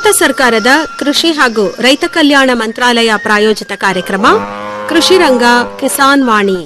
ಸರ್ಕಾರದ ಕೃಷಿ ಹಾಗೂ ರೈತ ಕಲ್ಯಾಣ ಮಂತ್ರಾಲಯ ಪ್ರಾಯೋಜಿತ ಕಾರ್ಯಕ್ರಮ ಕೃಷಿ ರಂಗ ಕಿಸಾನ್ ವಾಣಿ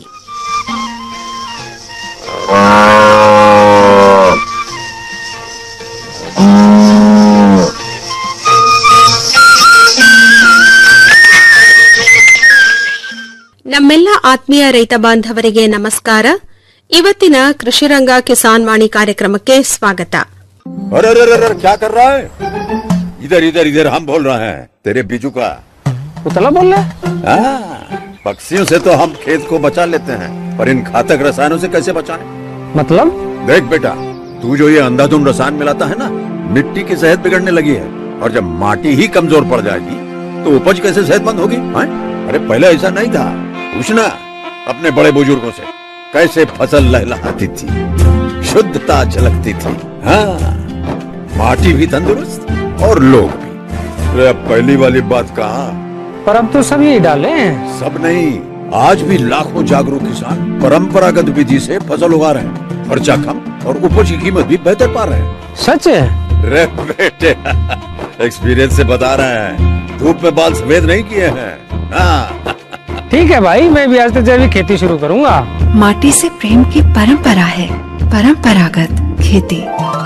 ನಮ್ಮೆಲ್ಲ ಆತ್ಮೀಯ ರೈತ ಬಾಂಧವರಿಗೆ ನಮಸ್ಕಾರ ಇವತ್ತಿನ ಕೃಷಿ ರಂಗ ಕಿಸಾನ್ ವಾಣಿ ಕಾರ್ಯಕ್ರಮಕ್ಕೆ ಸ್ವಾಗತ अरे अरे अरे अरे, क्या कर रहा है इधर इधर इधर हम बोल रहे हैं तेरे बीजू का उतला बोल रहा है हाँ, पक्षियों से तो हम खेत को बचा लेते हैं पर इन घातक रसायनों से कैसे बचाएं? मतलब देख बेटा तू जो ये अंधाधुंध रसायन मिलाता है ना मिट्टी की सेहत बिगड़ने लगी है और जब माटी ही कमजोर पड़ जाएगी तो उपज कैसे सेहतमंद होगी हाँ? अरे पहले ऐसा नहीं था पूछना अपने बड़े बुजुर्गों से कैसे फसल लहलहाती थी शुद्धता झलकती थी हाँ माटी भी तंदुरुस्त और लोग भी अरे अब पहली वाली बात कहा पर अब तो सब यही डाले हैं सब नहीं आज भी लाखों जागरूक किसान परंपरागत विधि से फसल उगा रहे हैं खर्चा कम और उपज की कीमत भी बेहतर पा रहे हैं सच है रे बेटे एक्सपीरियंस से बता रहे हैं धूप में बाल सफेद नहीं किए हैं हाँ ठीक है भाई मैं भी आज से जैविक खेती शुरू करूंगा माटी से प्रेम की परंपरा है परंपरागत खेती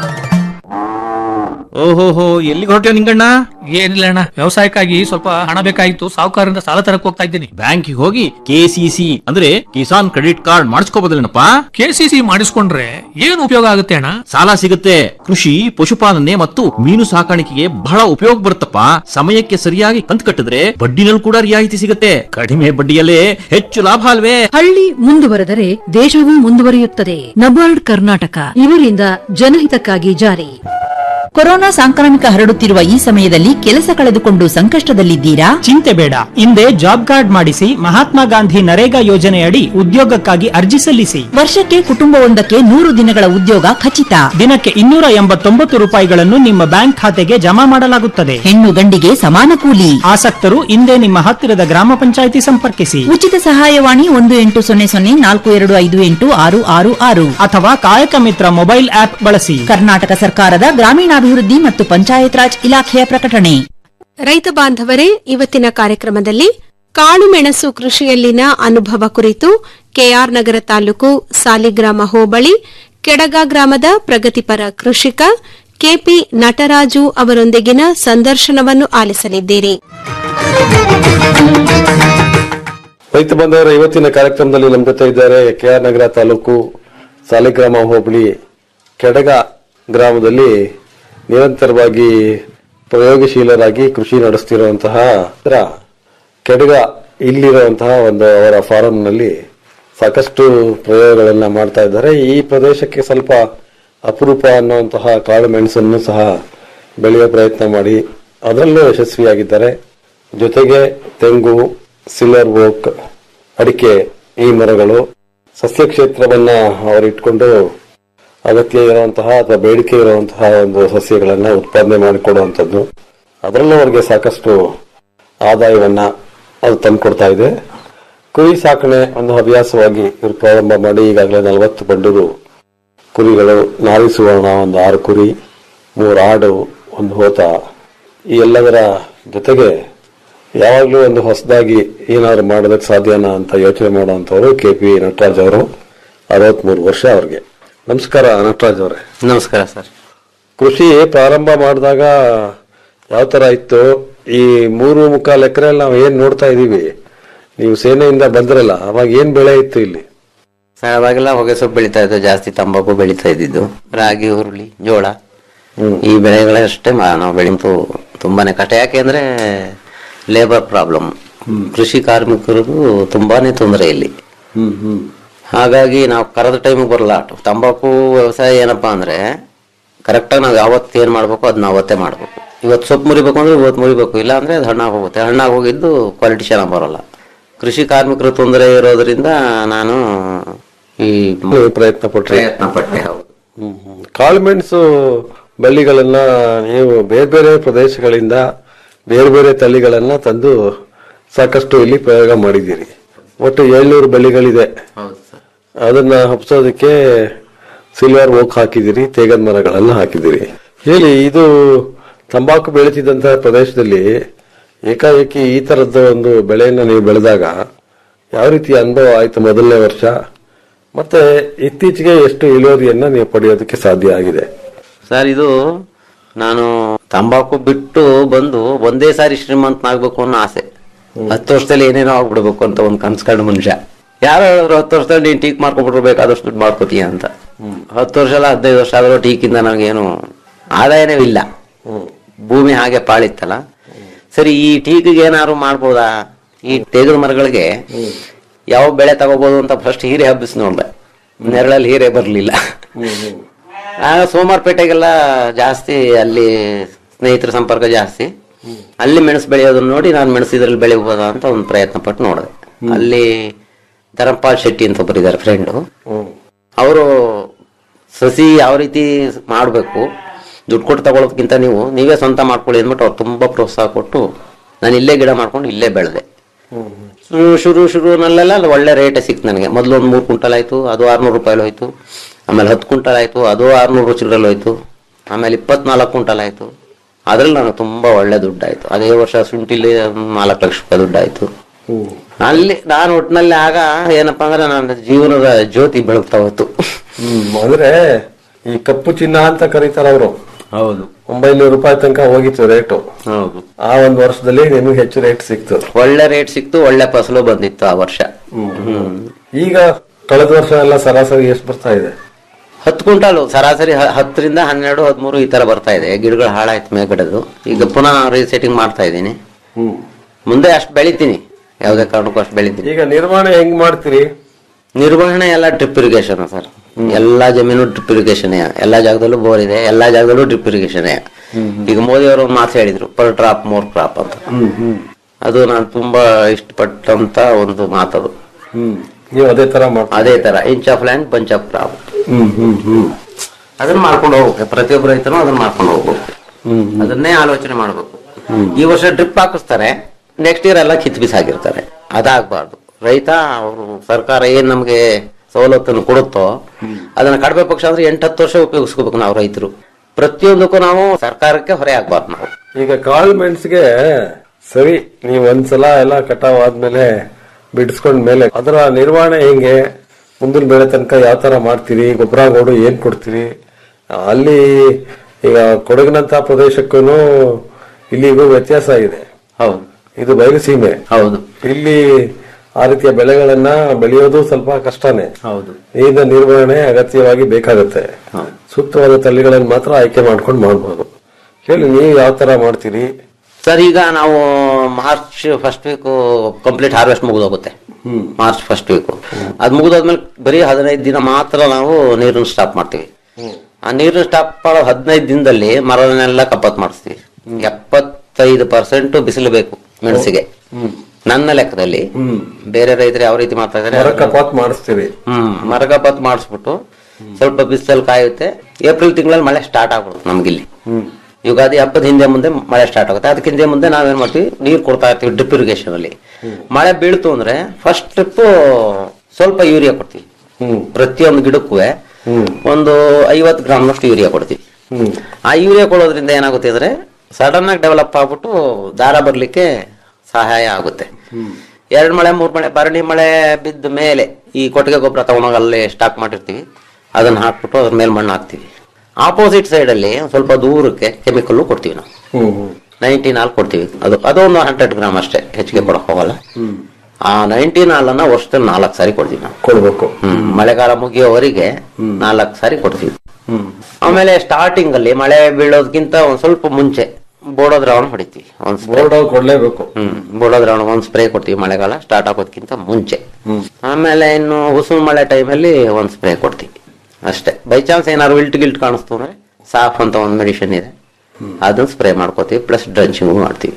ಓಹೋಹೋ ಎಲ್ಲಿಗೆ ಹೊರಟ್ಯೋ ನಿಂಗಣ್ಣ ಏನಿಲ್ಲ ಅಣ್ಣ ವ್ಯವಸಾಯಕ್ಕಾಗಿ ಸ್ವಲ್ಪ ಹಣ ಬೇಕಾಗಿತ್ತು ಸಾಹುಕಾರರಿಂದ ಸಾಲ ತರಕ್ ಹೋಗ್ತಾ ಇದ್ದೀನಿ ಬ್ಯಾಂಕಿಗೆ ಹೋಗಿ ಕೆಸಿಸಿ ಅಂದ್ರೆ ಕಿಸಾನ್ ಕ್ರೆಡಿಟ್ ಕಾರ್ಡ್ ಮಾಡಿಸ್ಕೋಬೋದಲ್ಲೇನಪ್ಪ ಕೆಸಿಸಿ ಮಾಡಿಸ್ಕೊಂಡ್ರೆ ಏನ್ ಉಪಯೋಗ ಆಗುತ್ತೆ ಅಣ್ಣ ಸಾಲ ಸಿಗುತ್ತೆ ಕೃಷಿ ಪಶುಪಾಲನೆ ಮತ್ತು ಮೀನು ಸಾಕಾಣಿಕೆಗೆ ಬಹಳ ಉಪಯೋಗ ಬರುತ್ತಪ್ಪ ಸಮಯಕ್ಕೆ ಸರಿಯಾಗಿ ಕಂತು ಕಟ್ಟಿದ್ರೆ ಬಡ್ಡಿನಲ್ಲಿ ಕೂಡ ರಿಯಾಯಿತಿ ಸಿಗುತ್ತೆ ಕಡಿಮೆ ಬಡ್ಡಿಯಲ್ಲೇ ಹೆಚ್ಚು ಲಾಭ ಅಲ್ವೇ ಹಳ್ಳಿ ಮುಂದುವರೆದರೆ ದೇಶವೂ ಮುಂದುವರಿಯುತ್ತದೆ ನಬಾರ್ಡ್ ಕರ್ನಾಟಕ ಇವರಿಂದ ಜನಹಿತಕ್ಕಾಗಿ ಜಾರಿ ಕೊರೋನಾ ಸಾಂಕ್ರಾಮಿಕ ಹರಡುತ್ತಿರುವ ಈ ಸಮಯದಲ್ಲಿ ಕೆಲಸ ಕಳೆದುಕೊಂಡು ಸಂಕಷ್ಟದಲ್ಲಿದ್ದೀರಾ ಚಿಂತೆ ಬೇಡ ಹಿಂದೆ ಜಾಬ್ ಕಾರ್ಡ್ ಮಾಡಿಸಿ ಮಹಾತ್ಮ ಗಾಂಧಿ ನರೇಗಾ ಯೋಜನೆಯಡಿ ಉದ್ಯೋಗಕ್ಕಾಗಿ ಅರ್ಜಿ ಸಲ್ಲಿಸಿ ವರ್ಷಕ್ಕೆ ಕುಟುಂಬವೊಂದಕ್ಕೆ ನೂರು ದಿನಗಳ ಉದ್ಯೋಗ ಖಚಿತ ದಿನಕ್ಕೆ ಇನ್ನೂರ ಎಂಬತ್ತೊಂಬತ್ತು ರೂಪಾಯಿಗಳನ್ನು ನಿಮ್ಮ ಬ್ಯಾಂಕ್ ಖಾತೆಗೆ ಜಮಾ ಮಾಡಲಾಗುತ್ತದೆ ಹೆಣ್ಣು ಗಂಡಿಗೆ ಸಮಾನ ಕೂಲಿ ಆಸಕ್ತರು ಹಿಂದೆ ನಿಮ್ಮ ಹತ್ತಿರದ ಗ್ರಾಮ ಪಂಚಾಯಿತಿ ಸಂಪರ್ಕಿಸಿ ಉಚಿತ ಸಹಾಯವಾಣಿ ಒಂದು ಎಂಟು ಸೊನ್ನೆ ಸೊನ್ನೆ ನಾಲ್ಕು ಎರಡು ಐದು ಎಂಟು ಆರು ಆರು ಆರು ಅಥವಾ ಕಾಯಕ ಮಿತ್ರ ಮೊಬೈಲ್ ಆಪ್ ಬಳಸಿ ಕರ್ನಾಟಕ ಸರ್ಕಾರದ ಗ್ರಾಮೀಣಾಭಿವೃದ್ಧಿ ಮತ್ತು ಪಂಚಾಯತ್ ರಾಜ್ ಇಲಾಖೆಯ ಪ್ರಕಟಣೆ ರೈತ ಬಾಂಧವರೇ ಇವತ್ತಿನ ಕಾರ್ಯಕ್ರಮದಲ್ಲಿ ಕಾಳು ಮೆಣಸು ಕೃಷಿಯಲ್ಲಿನ ಅನುಭವ ಕುರಿತು ಕೆಆರ್ ನಗರ ತಾಲೂಕು ಸಾಲಿಗ್ರಾಮ ಹೋಬಳಿ ಕೆಡಗ ಗ್ರಾಮದ ಪ್ರಗತಿಪರ ಕೃಷಿಕ ಕೆಪಿ ನಟರಾಜು ಅವರೊಂದಿಗಿನ ಸಂದರ್ಶನವನ್ನು ಆಲಿಸಲಿದ್ದೀರಿ ರೈತ ಬಂಧುವರ ಇವತ್ತಿನ ಕಾರ್ಯಕ್ರಮದಲ್ಲಿ ನಮ್ಮ ಜೊತೆ ಇದ್ದಾರೆ ಕೆ ಆರ್ ನಗರ ತಾಲೂಕು ಸಾಲಿಗ್ರಾಮ ಹೋಬಳಿ ಕೆಡಗ ಗ್ರಾಮದಲ್ಲಿ ನಿರಂತರವಾಗಿ ಪ್ರಯೋಗಶೀಲರಾಗಿ ಕೃಷಿ ನಡೆಸ್ತಿರುವಂತಹ ಇದರ ಕೆಡಗ ಇಲ್ಲಿರುವಂತಹ ಒಂದು ಅವರ ಫಾರಂನಲ್ಲಿ ಸಾಕಷ್ಟು ಪ್ರಯೋಗಗಳನ್ನ ಮಾಡ್ತಾ ಇದ್ದಾರೆ ಈ ಪ್ರದೇಶಕ್ಕೆ ಸ್ವಲ್ಪ ಅಪರೂಪ ಅನ್ನುವಂತಹ ಕಾಳು ಮೆಣಸನ್ನು ಸಹ ಬೆಳೆಯುವ ಪ್ರಯತ್ನ ಮಾಡಿ ಅದರಲ್ಲೂ ಯಶಸ್ವಿಯಾಗಿದ್ದಾರೆ ಜೊತೆಗೆ ತೆಂಗು ಸಿಲ್ವರ್ ಓಕ್ ಅಡಿಕೆ ಈ ಮರಗಳು ಸಸ್ಯ ಕ್ಷೇತ್ರವನ್ನ ಅವರು ಇಟ್ಕೊಂಡು ಅಗತ್ಯ ಇರುವಂತಹ ಅಥವಾ ಬೇಡಿಕೆ ಇರುವಂತಹ ಒಂದು ಸಸ್ಯಗಳನ್ನ ಉತ್ಪಾದನೆ ಮಾಡಿಕೊಡುವಂಥದ್ದು ಅದರಲ್ಲೂ ಅವರಿಗೆ ಸಾಕಷ್ಟು ಆದಾಯವನ್ನ ಅದು ತಂದುಕೊಡ್ತಾ ಇದೆ ಕುರಿ ಸಾಕಣೆ ಒಂದು ಹವ್ಯಾಸವಾಗಿ ಇವರು ಪ್ರಾರಂಭ ಮಾಡಿ ಈಗಾಗಲೇ ನಲವತ್ತು ಬಂಡೂರು ಕುರಿಗಳು ನಾರಿ ಸುವರ್ಣ ಒಂದು ಆರು ಕುರಿ ಮೂರು ಆಡು ಒಂದು ಹೋತ ಈ ಎಲ್ಲದರ ಜೊತೆಗೆ ಯಾವಾಗಲೂ ಒಂದು ಹೊಸದಾಗಿ ಏನಾದ್ರು ಮಾಡೋದಕ್ಕೆ ಸಾಧ್ಯನಾ ಅಂತ ಯೋಚನೆ ಮಾಡುವಂತವರು ಕೆ ಪಿ ನಟರಾಜ್ ಅವರು ಅರವತ್ಮೂರು ವರ್ಷ ಅವ್ರಿಗೆ ನಮಸ್ಕಾರ ನಟರಾಜ್ ಅವರೇ ನಮಸ್ಕಾರ ಸರ್ ಕೃಷಿ ಪ್ರಾರಂಭ ಮಾಡಿದಾಗ ಯಾವ ತರ ಇತ್ತು ಈ ಮೂರು ಮುಕ್ಕಾಲು ಎಕರೆ ನಾವು ಏನ್ ನೋಡ್ತಾ ಇದೀವಿ ನೀವು ಸೇನೆಯಿಂದ ಬಂದ್ರಲ್ಲ ಅವಾಗ ಏನ್ ಬೆಳೆ ಇತ್ತು ಇಲ್ಲಿ ಸರ್ ಅವಾಗೆಲ್ಲ ಹೊಗೆ ಸೊಪ್ಪು ಬೆಳೀತಾ ಇತ್ತು ಜಾಸ್ತಿ ತಂಬಾಕು ಬೆಳೀತಾ ಇದ್ದಿದ್ದು ರಾಗಿ ಹುರುಳಿ ಜೋಳ ಈ ಬೆಳೆಗಳಷ್ಟೇ ಮಾ- ನಾವು ಬೆಳೆಂತು ತುಂಬಾನೇ ಕಷ್ಟ ಯಾಕೆಂದ್ರೆ ಲೇಬರ್ ಪ್ರಾಬ್ಲಮ್ ಕೃಷಿ ಕಾರ್ಮಿಕರಿಗೂ ತುಂಬಾನೇ ತೊಂದರೆ ಇಲ್ಲಿ ಹಾಗಾಗಿ ನಾವು ಕರೆದ ಟೈಮಿಗೆ ಬರಲ್ಲ ತಂಬಾಕು ವ್ಯವಸಾಯ ಏನಪ್ಪಾ ಅಂದ್ರೆ ಕರೆಕ್ಟಾಗಿ ನಾವು ಯಾವತ್ತು ಏನ್ ಮಾಡ್ಬೇಕು ಅದನ್ನ ಅವತ್ತೇ ಮಾಡ್ಬೇಕು ಇವತ್ತು ಸೊಪ್ಪು ಮುರಿಬೇಕು ಅಂದ್ರೆ ಇವತ್ತು ಮುರಿಬೇಕು ಇಲ್ಲ ಅಂದ್ರೆ ಅದು ಹಣ್ಣಾಗಿ ಹೋಗುತ್ತೆ ಹಣ್ಣಾಗಿ ಹೋಗಿದ್ದು ಕ್ವಾಲಿಟಿ ಚೆನ್ನಾಗಿ ಬರೋಲ್ಲ ಕೃಷಿ ಕಾರ್ಮಿಕರು ತೊಂದರೆ ಇರೋದ್ರಿಂದ ನಾನು ಈ ನೀವು ಪ್ರಯತ್ನ ಪಟ್ರಿ ಪ್ರಯತ್ನ ಪಟ್ಟೆ ಹೌದು ಕಾಳುಮೆಣಸು ಬಳ್ಳಿಗಳನ್ನ ನೀವು ಬೇರೆ ಬೇರೆ ಪ್ರದೇಶಗಳಿಂದ ಬೇರೆ ಬೇರೆ ತಳಿಗಳನ್ನ ತಂದು ಸಾಕಷ್ಟು ಇಲ್ಲಿ ಪ್ರಯೋಗ ಮಾಡಿದ್ದೀರಿ ಒಟ್ಟು ಏಳ್ನೂರು ಬಳ್ಳಿಗಳಿದೆ ಹೌದು ಸರ್ ಅದನ್ನ ಹಬ್ಸೋದಕ್ಕೆ ಸಿಲ್ವರ್ ಓಕ್ ಹಾಕಿದಿರಿ ತೇಗದ ಮರಗಳನ್ನ ಹಾಕಿದಿರಿ ಹೇಳಿ ಇದು ತಂಬಾಕು ಬೆಳೀತಿದ್ದಂತಹ ಪ್ರದೇಶದಲ್ಲಿ ಏಕಾಏಕಿ ಈ ತರದ ಒಂದು ಬೆಳೆಯನ್ನ ನೀವು ಬೆಳೆದಾಗ ಯಾವ ರೀತಿ ಅನುಭವ ಆಯ್ತು ಮೊದಲನೇ ವರ್ಷ ಮತ್ತೆ ಇತ್ತೀಚೆಗೆ ಎಷ್ಟು ಇಳುವರಿಯನ್ನ ನೀವು ಪಡೆಯೋದಕ್ಕೆ ಸಾಧ್ಯ ಆಗಿದೆ ಸರ್ ಇದು ನಾನು ತಂಬಾಕು ಬಿಟ್ಟು ಬಂದು ಒಂದೇ ಸಾರಿ ಶ್ರೀಮಂತನಾಗ್ಬೇಕು ಅನ್ನೋ ಆಸೆ ಹತ್ತು ವರ್ಷದಲ್ಲಿ ಏನೇನೋ ಆಗ್ಬಿಡ್ಬೇಕು ಅಂತ ಒಂದು ಕನ್ಸ್ಕೊಂಡ ಮನುಷ್ಯ ಯಾರು ಹೇಳಿದ್ರು ಹತ್ತು ವರ್ಷದಲ್ಲಿ ನೀನ್ ಟೀಕ್ ಮಾಡ್ಕೊಂಡ್ಬಿಟ್ರೆ ಬೇಕಾದಷ್ಟು ದುಡ್ಡು ಮಾಡ್ಕೋತೀಯ ಅಂತ ಹತ್ತು ವರ್ಷ ಅಲ್ಲ ಹದಿನೈದು ವರ್ಷ ಆದ್ರೂ ಟೀಕಿಂದ ನನಗೇನು ಆದಾಯನೇ ಇಲ್ಲ ಭೂಮಿ ಹಾಗೆ ಪಾಳಿತ್ತಲ್ಲ ಸರಿ ಈ ಟೀಕಿಗೆ ಏನಾದ್ರು ಮಾಡ್ಬೋದಾ ಈ ತೆಗೆದ ಮರಗಳಿಗೆ ಯಾವ ಬೆಳೆ ತಗೋಬಹುದು ಅಂತ ಫಸ್ಟ್ ಹೀರೆ ಹಬ್ಬಿಸಿ ನೋಡ್ದೆ ನೆರಳಲ್ಲಿ ಹೀರೆ ಬರ್ಲಿಲ್ಲ ಆಗ ಸೋಮಾರ್ಪೇಟೆಗೆಲ್ಲ ಜಾಸ್ತಿ ಅಲ್ಲಿ ಸ್ನೇಹಿತರ ಸಂಪರ್ಕ ಜಾಸ್ತಿ ಅಲ್ಲಿ ಮೆಣಸು ಬೆಳೆಯೋದನ್ನ ನೋಡಿ ನಾನು ಮೆಣಸು ಇದ್ರಲ್ಲಿ ಬೆಳಿಬೋದಾ ಅಂತ ಒಂದು ಪ್ರಯತ್ನ ಪಟ್ಟು ನೋಡಿದೆ ಅಲ್ಲಿ ಧರಂಪಾಲ್ ಶೆಟ್ಟಿ ಅಂತ ಒಬ್ಬರು ಇದ್ದಾರೆ ಫ್ರೆಂಡು ಅವರು ಸಸಿ ಯಾವ ರೀತಿ ಮಾಡಬೇಕು ದುಡ್ಡು ಕೊಟ್ಟು ತಗೊಳ್ಳೋದಕ್ಕಿಂತ ನೀವು ನೀವೇ ಸ್ವಂತ ಮಾಡ್ಕೊಳ್ಳಿ ಅಂದ್ಬಿಟ್ಟು ಅವ್ರು ತುಂಬಾ ಪ್ರೋತ್ಸಾಹ ಕೊಟ್ಟು ನಾನು ಇಲ್ಲೇ ಗಿಡ ಮಾಡ್ಕೊಂಡು ಇಲ್ಲೇ ಬೆಳೆದೆ ಶುರು ಶುರು ಶುರುನಲ್ಲೆಲ್ಲ ಅದು ಒಳ್ಳೆ ರೇಟೇ ಸಿಕ್ತು ನನಗೆ ಮೊದಲು ಒಂದು ಮೂರು ಕ್ವಿಂಟಲ್ ಆಯ್ತು ಅದು ಆರ್ನೂರು ರೂಪಾಯಿ ಹೋಯ್ತು ಆಮೇಲೆ ಹತ್ತು ಕ್ವಿಂಟಲ್ ಆಯ್ತು ಅದು ಆರ್ನೂರು ಚಿಲ್ಲರಲ್ಲಿ ಹೋಯ್ತು ಆಮೇಲೆ ಇಪ್ಪತ್ನಾಲ್ಕು ಕ್ವಿಂಟಲ್ ಆಯ್ತು ಅದ್ರಲ್ಲಿ ನಾನು ತುಂಬಾ ಒಳ್ಳೆ ದುಡ್ಡಾಯ್ತು ಅದೇ ವರ್ಷ ಶುಂಠಿಲಿ ಒಂದು ನಾಲ್ಕು ಲಕ್ಷ ರೂಪಾಯಿ ದುಡ್ಡಾಯ್ತು ಅಲ್ಲಿ ನಾನು ಒಟ್ಟಿನಲ್ಲಿ ಆಗ ಏನಪ್ಪಾ ಅಂದ್ರೆ ನನ್ನ ಜೀವನದ ಜ್ಯೋತಿ ಬೆಳಗ್ತಾ ಹೋಯ್ತು ಹ್ಮ್ ಅಂದ್ರೆ ಈ ಕಪ್ಪು ಚಿನ್ನ ಅಂತ ಕರೀತಾರ ಅವರು ಹೌದು ಒಂಬೈನೂರು ರೂಪಾಯಿ ತನಕ ಹೋಗಿತ್ತು ರೇಟು ಹೌದು ಆ ಒಂದು ವರ್ಷದಲ್ಲಿ ನಿಮಗೆ ಹೆಚ್ಚು ರೇಟ್ ಸಿಕ್ತು ಒಳ್ಳೆ ರೇಟ್ ಸಿಕ್ತು ಒಳ್ಳೆ ಫಸಲು ಬಂದಿತ್ತು ಆ ವರ್ಷ ಹ್ಮ್ ಈಗ ಕಳೆದ ವರ್ಷ ಎಲ್ಲ ಸರಾಸರಿ ಎಷ್ಟು ಬರ್ತಾ ಇದೆ ಹತ್ತು ಕ್ವಿಂಟಾಲು ಸರಾಸರಿ ಹ- ಹತ್ತರಿಂದ ಹನ್ನೆರಡು ಹದಿಮೂರು ಈ ತರ ಬರ್ತಾ ಇದೆ ಗಿಡಗಳು ಹಾಳಾಯ್ತು ಮೇಲ್ಗಡೆದು ಈಗ ಪುನಃ ರೀಸೆಟಿಂಗ್ ಮಾಡ್ತಾ ಇದ್ದೀನಿ ಮುಂದೆ ಅಷ್ಟು ಬೆಳಿತೀನಿ ಯಾವುದೇ ಕಾರಣಕ್ಕೂ ಅಷ್ಟು ಬೆಳಿತೀನಿ ಈಗ ನಿರ್ವಹಣೆ ಹೆಂಗ್ ಮಾಡ್ತೀರಿ ನಿರ್ವಹಣೆ ಎಲ್ಲ ಡ್ರಿಪ್ ಇರಿಗೇಷನ್ ಸರ್ ಎಲ್ಲಾ ಜಮೀನು ಡ್ರಿಪ್ ಇರಿಗೇಷನ್ ಎಲ್ಲಾ ಜಾಗದಲ್ಲೂ ಬೋರ್ ಇದೆ ಎಲ್ಲಾ ಜಾಗದಲ್ಲೂ ಡ್ರಿಪ್ ಇರಿಗೇಷನ್ ಈಗ ಮೋದಿ ಅವರು ಒಂದು ಮಾತು ಹೇಳಿದ್ರು ಪರ್ ಡ್ರಾಪ್ ಮೋರ್ ಕ್ರಾಪ್ ಅಂತ ಅದು ನಾನು ತುಂಬಾ ಇಷ್ಟಪಟ್ಟಂತ ಒಂದು ಮಾತದು ನೀವು ಅದೇ ತರ ಮಾಡ್ತೀರಿ ಅದೇ ತರ inch of land bunch of crop hmm hmm hmm ಅದನ್ನ ಮಾಡ್ಕೊಂಡು ಹೋಗ್ಬೇಕು ಪ್ರತಿಯೊಬ್ಬ ರೈತನು ಅದನ್ನ ಮಾಡ್ಕೊಂಡು ಹೋಗ್ಬೇಕು ಅದನ್ನೇ ಆಲೋಚನೆ ಮಾಡ್ಬೇಕು ಈ ವರ್ಷ ಡ್ರಿಪ್ ಹಾಕಿಸ್ತಾರೆ ನೆಕ್ಸ್ಟ್ ಇಯರ್ ಎಲ್ಲ ಕಿತ್ ಬಿಸಾಕಿರ್ತಾರೆ ಅದಾಗಬಾರ್ದು ರೈತ ಅವರು ಸರ್ಕಾರ ಏನ್ ನಮ್ಗೆ ಸವಲತ್ತನ್ನು ಕೊಡುತ್ತೋ ಅದನ್ನ ಕಡಿಮೆ ಪಕ್ಷ ಅಂದ್ರೆ ಎಂಟು ಹತ್ತು ವರ್ಷ ಉಪಯೋಗಿಸ್ಕೋಬೇಕು ನಾವು ರೈತರು ಪ್ರತಿಯೊಂದಕ್ಕೂ ನಾವು ಸರ್ಕಾರಕ್ಕೆ ಹೊರೆ ಆಗ್ಬಾರ್ದು ನಾವು ಈಗ ಕಾಳು ಮೆಣಸಿಗೆ ಸರಿ ನೀವು ಒಂದ್ಸಲ ಎಲ್ಲ ಕಟಾವ್ ಆದ್ಮೇಲೆ ಬಿಡಿಸ್ಕೊಂಡ್ ಮೇಲೆ ಅದರ ನಿರ್ವಹಣೆ ಹೆಂಗೆ ಮುಂದಿನ ಬೆಳೆ ತನಕ ಯಾವ ತರ ಮಾಡ್ತೀರಿ ಗೊಬ್ಬರ ಗೋಡು ಏನ್ ಕೊಡ್ತೀರಿ ಅಲ್ಲಿ ಈಗ ಕೊಡಗಿನಂತ ಪ್ರದೇಶಕ್ಕೂ ಇಲ್ಲಿಗೂ ವ್ಯತ್ಯಾಸ ಇದೆ ಹೌದು ಇದು ಬಯಲು ಸೀಮೆ ಹೌದು ಇಲ್ಲಿ ಆ ರೀತಿಯ ಬೆಳೆಗಳನ್ನ ಬೆಳೆಯೋದು ಸ್ವಲ್ಪ ಕಷ್ಟನೇ ಹೌದು ನೀರಿನ ನಿರ್ವಹಣೆ ಅಗತ್ಯವಾಗಿ ಬೇಕಾಗುತ್ತೆ ಸೂಕ್ತವಾದ ತಳಿಗಳನ್ನು ಮಾತ್ರ ಆಯ್ಕೆ ಮಾಡ್ಕೊಂಡು ಮಾಡ್ಬೋದು ಹೇಳಿ ನೀವು ಯಾವ ತರ ಮಾಡ್ತೀರಿ ಸರ್ ಈಗ ನಾವು March first week complete harvest ಮುಗಿದೋಗುತ್ತೆ ಮಾರ್ಚ್ ಫಸ್ಟ್ ವೀಕ್ ಅದ್ ಮುಗಿದೋದ್ಮೇಲೆ ಬರೀ ಹದಿನೈದು ದಿನ ಮಾತ್ರ ನಾವು ನೀರನ್ನು ಸ್ಟಾಪ್ ಮಾಡ್ತೀವಿ ಆ ನೀರನ್ನು ಸ್ಟಾಪ್ ಮಾಡೋ ಹದಿನೈದು ದಿನದಲ್ಲಿ ಮರವನ್ನೆಲ್ಲ ಕಪ್ಪತ್ ಮಾಡಿಸ್ತೀವಿ ಎಪ್ಪತ್ತೈದು ಪರ್ಸೆಂಟ್ ಬಿಸಿಲು ಬೇಕು ಮೆಣಸಿಗೆ ನನ್ನ ಲೆಕ್ಕದಲ್ಲಿ ಬೇರೆ ರೈತರು ಯಾವ ರೀತಿ ಮಾಡ್ತಾ ಇದಾರೆ ಮರ ಕಪಾತ್ ಮಾಡಿಸ್ತೀವಿ ಹ್ಮ್ ಮರಗಪತ್ ಮಾಡಿಸ್ಬಿಟ್ಟು ಸ್ವಲ್ಪ ಬಿಸಿಲು ಕಾಯುತ್ತೆ ಏಪ್ರಿಲ್ ತಿಂಗಳಲ್ಲಿ ಮಳೆ ಸ್ಟಾರ್ಟ್ ಆಗ್ಬಿಡುತ್ತೆ ನಮ್ಗಿಲ್ಲಿ ಯುಗಾದಿ ಹಬ್ಬದ ಹಿಂದೆ ಮುಂದೆ ಮಳೆ ಸ್ಟಾರ್ಟ್ ಆಗುತ್ತೆ ಅದಕ್ಕೆ ಹಿಂದೆ ಮುಂದೆ ನಾವೇನ್ ಮಾಡ್ತೀವಿ ನೀರು ಕೊಡ್ತಾ ಇರ್ತೀವಿ ಡ್ರಿಪ್ ಇರಿಗೇಷನ್ ಅಲ್ಲಿ ಮಳೆ ಬೀಳ್ತು ಅಂದ್ರೆ ಫಸ್ಟ್ ಟ್ರಿಪ್ ಸ್ವಲ್ಪ ಯೂರಿಯಾ ಕೊಡ್ತೀವಿ ಪ್ರತಿಯೊಂದು ಗಿಡಕ್ಕೂ ಒಂದು ಐವತ್ತು ಗ್ರಾಮ್ನಷ್ಟು ಯೂರಿಯಾ ಕೊಡ್ತೀವಿ ಆ ಯೂರಿಯಾ ಕೊಡೋದ್ರಿಂದ ಏನಾಗುತ್ತೆ ಅಂದ್ರೆ ಸಡನ್ ಆಗಿ ಡೆವಲಪ್ ಆಗ್ಬಿಟ್ಟು ದಾರ ಬರ್ಲಿಕ್ಕೆ ಸಹಾಯ ಆಗುತ್ತೆ ಎರಡ್ ಮಳೆ ಮೂರ್ ಮಳೆ ಭರಣಿ ಮಳೆ ಬಿದ್ದ ಮೇಲೆ ಈ ಕೊಟ್ಟಿಗೆ ಗೊಬ್ಬರ ತಗೊಂಡೋಗಿ ಅಲ್ಲೇ ಸ್ಟಾಕ್ ಮಾಡಿರ್ತೀವಿ ಅದನ್ನ ಹಾಕ್ಬಿಟ್ಟು ಅದ್ರ ಮೇಲೆ ಮಣ್ಣು ಹಾಕ್ತಿವಿ ಆಪೋಸಿಟ್ ಸೈಡ್ ಅಲ್ಲಿ ಒಂದ್ ಸ್ವಲ್ಪ ದೂರಕ್ಕೆ ಕೆಮಿಕಲ್ ಕೊಡ್ತೀವಿ ನಾವು ನೈನ್ಟಿ ನಾಲ್ ಕೊಡ್ತೀವಿ ಅದು ಅದೊಂದು ಹಂಡ್ರೆಡ್ ಗ್ರಾಮ್ ಅಷ್ಟೇ ಹೆಚ್ಚಿಗೆ ಕೊಡಕ್ ಹೋಗಲ್ಲ ಆ ನೈನ್ಟಿ ನಾಲನ್ನ ವರ್ಷದಲ್ಲಿ ನಾಲ್ಕು ಸಾರಿ ಕೊಡ್ತೀವಿ ನಾವು ಕೊಡ್ಬೇಕು ಹ್ಮ್ ಮಳೆಗಾಲ ಮುಗಿಯೋವರೆಗೆ ನಾಲ್ಕು ಸಾರಿ ಕೊಡ್ತೀವಿ ಆಮೇಲೆ ಸ್ಟಾರ್ಟಿಂಗ್ ಅಲ್ಲಿ ಮಳೆ ಬೀಳೋದಕ್ಕಿಂತ ಒಂದ್ ಸ್ವಲ್ಪ ಮುಂಚೆ ಬೋಡೋ ದ್ರಾವಣ ಹೊಡಿತೀವಿ ಒಂದ್ ಸ್ಪ್ರೇ ಬೋರ್ಡ್ ಕೊಡ್ಲೇಬೇಕು ಹ್ಮ್ ಬೋಡೋ ದ್ರಾವಣ ಒಂದ್ ಸ್ಪ್ರೇ ಕೊಡ್ತೀವಿ ಮಳೆಗಾಲ ಸ್ಟಾರ್ಟ್ ಆಗೋದಕ್ಕಿಂತ ಮುಂಚೆ ಆಮೇಲೆ ಇನ್ನು ಹುಸುರು ಮಳೆ ಟೈಮಲ್ಲಿ ಒಂದ್ ಸ್ಪ್ರೇ ಕೊಡ್ತೀವಿ ಅಷ್ಟೇ ಬೈ ಚಾನ್ಸ್ ಏನಾದ್ರು ವಿಲ್ಟ್ ಗಿಲ್ಟ್ ಕಾಣಿಸ್ತು ಅಂದ್ರೆ ಸಾಫ್ ಅಂತ ಒಂದು ಮೆಡಿಸಿನ್ ಇದೆ ಅದನ್ನ ಸ್ಪ್ರೇ ಮಾಡ್ಕೋತೀವಿ ಪ್ಲಸ್ ಡ್ರಂಚಿಂಗ್ ಮಾಡ್ತೀವಿ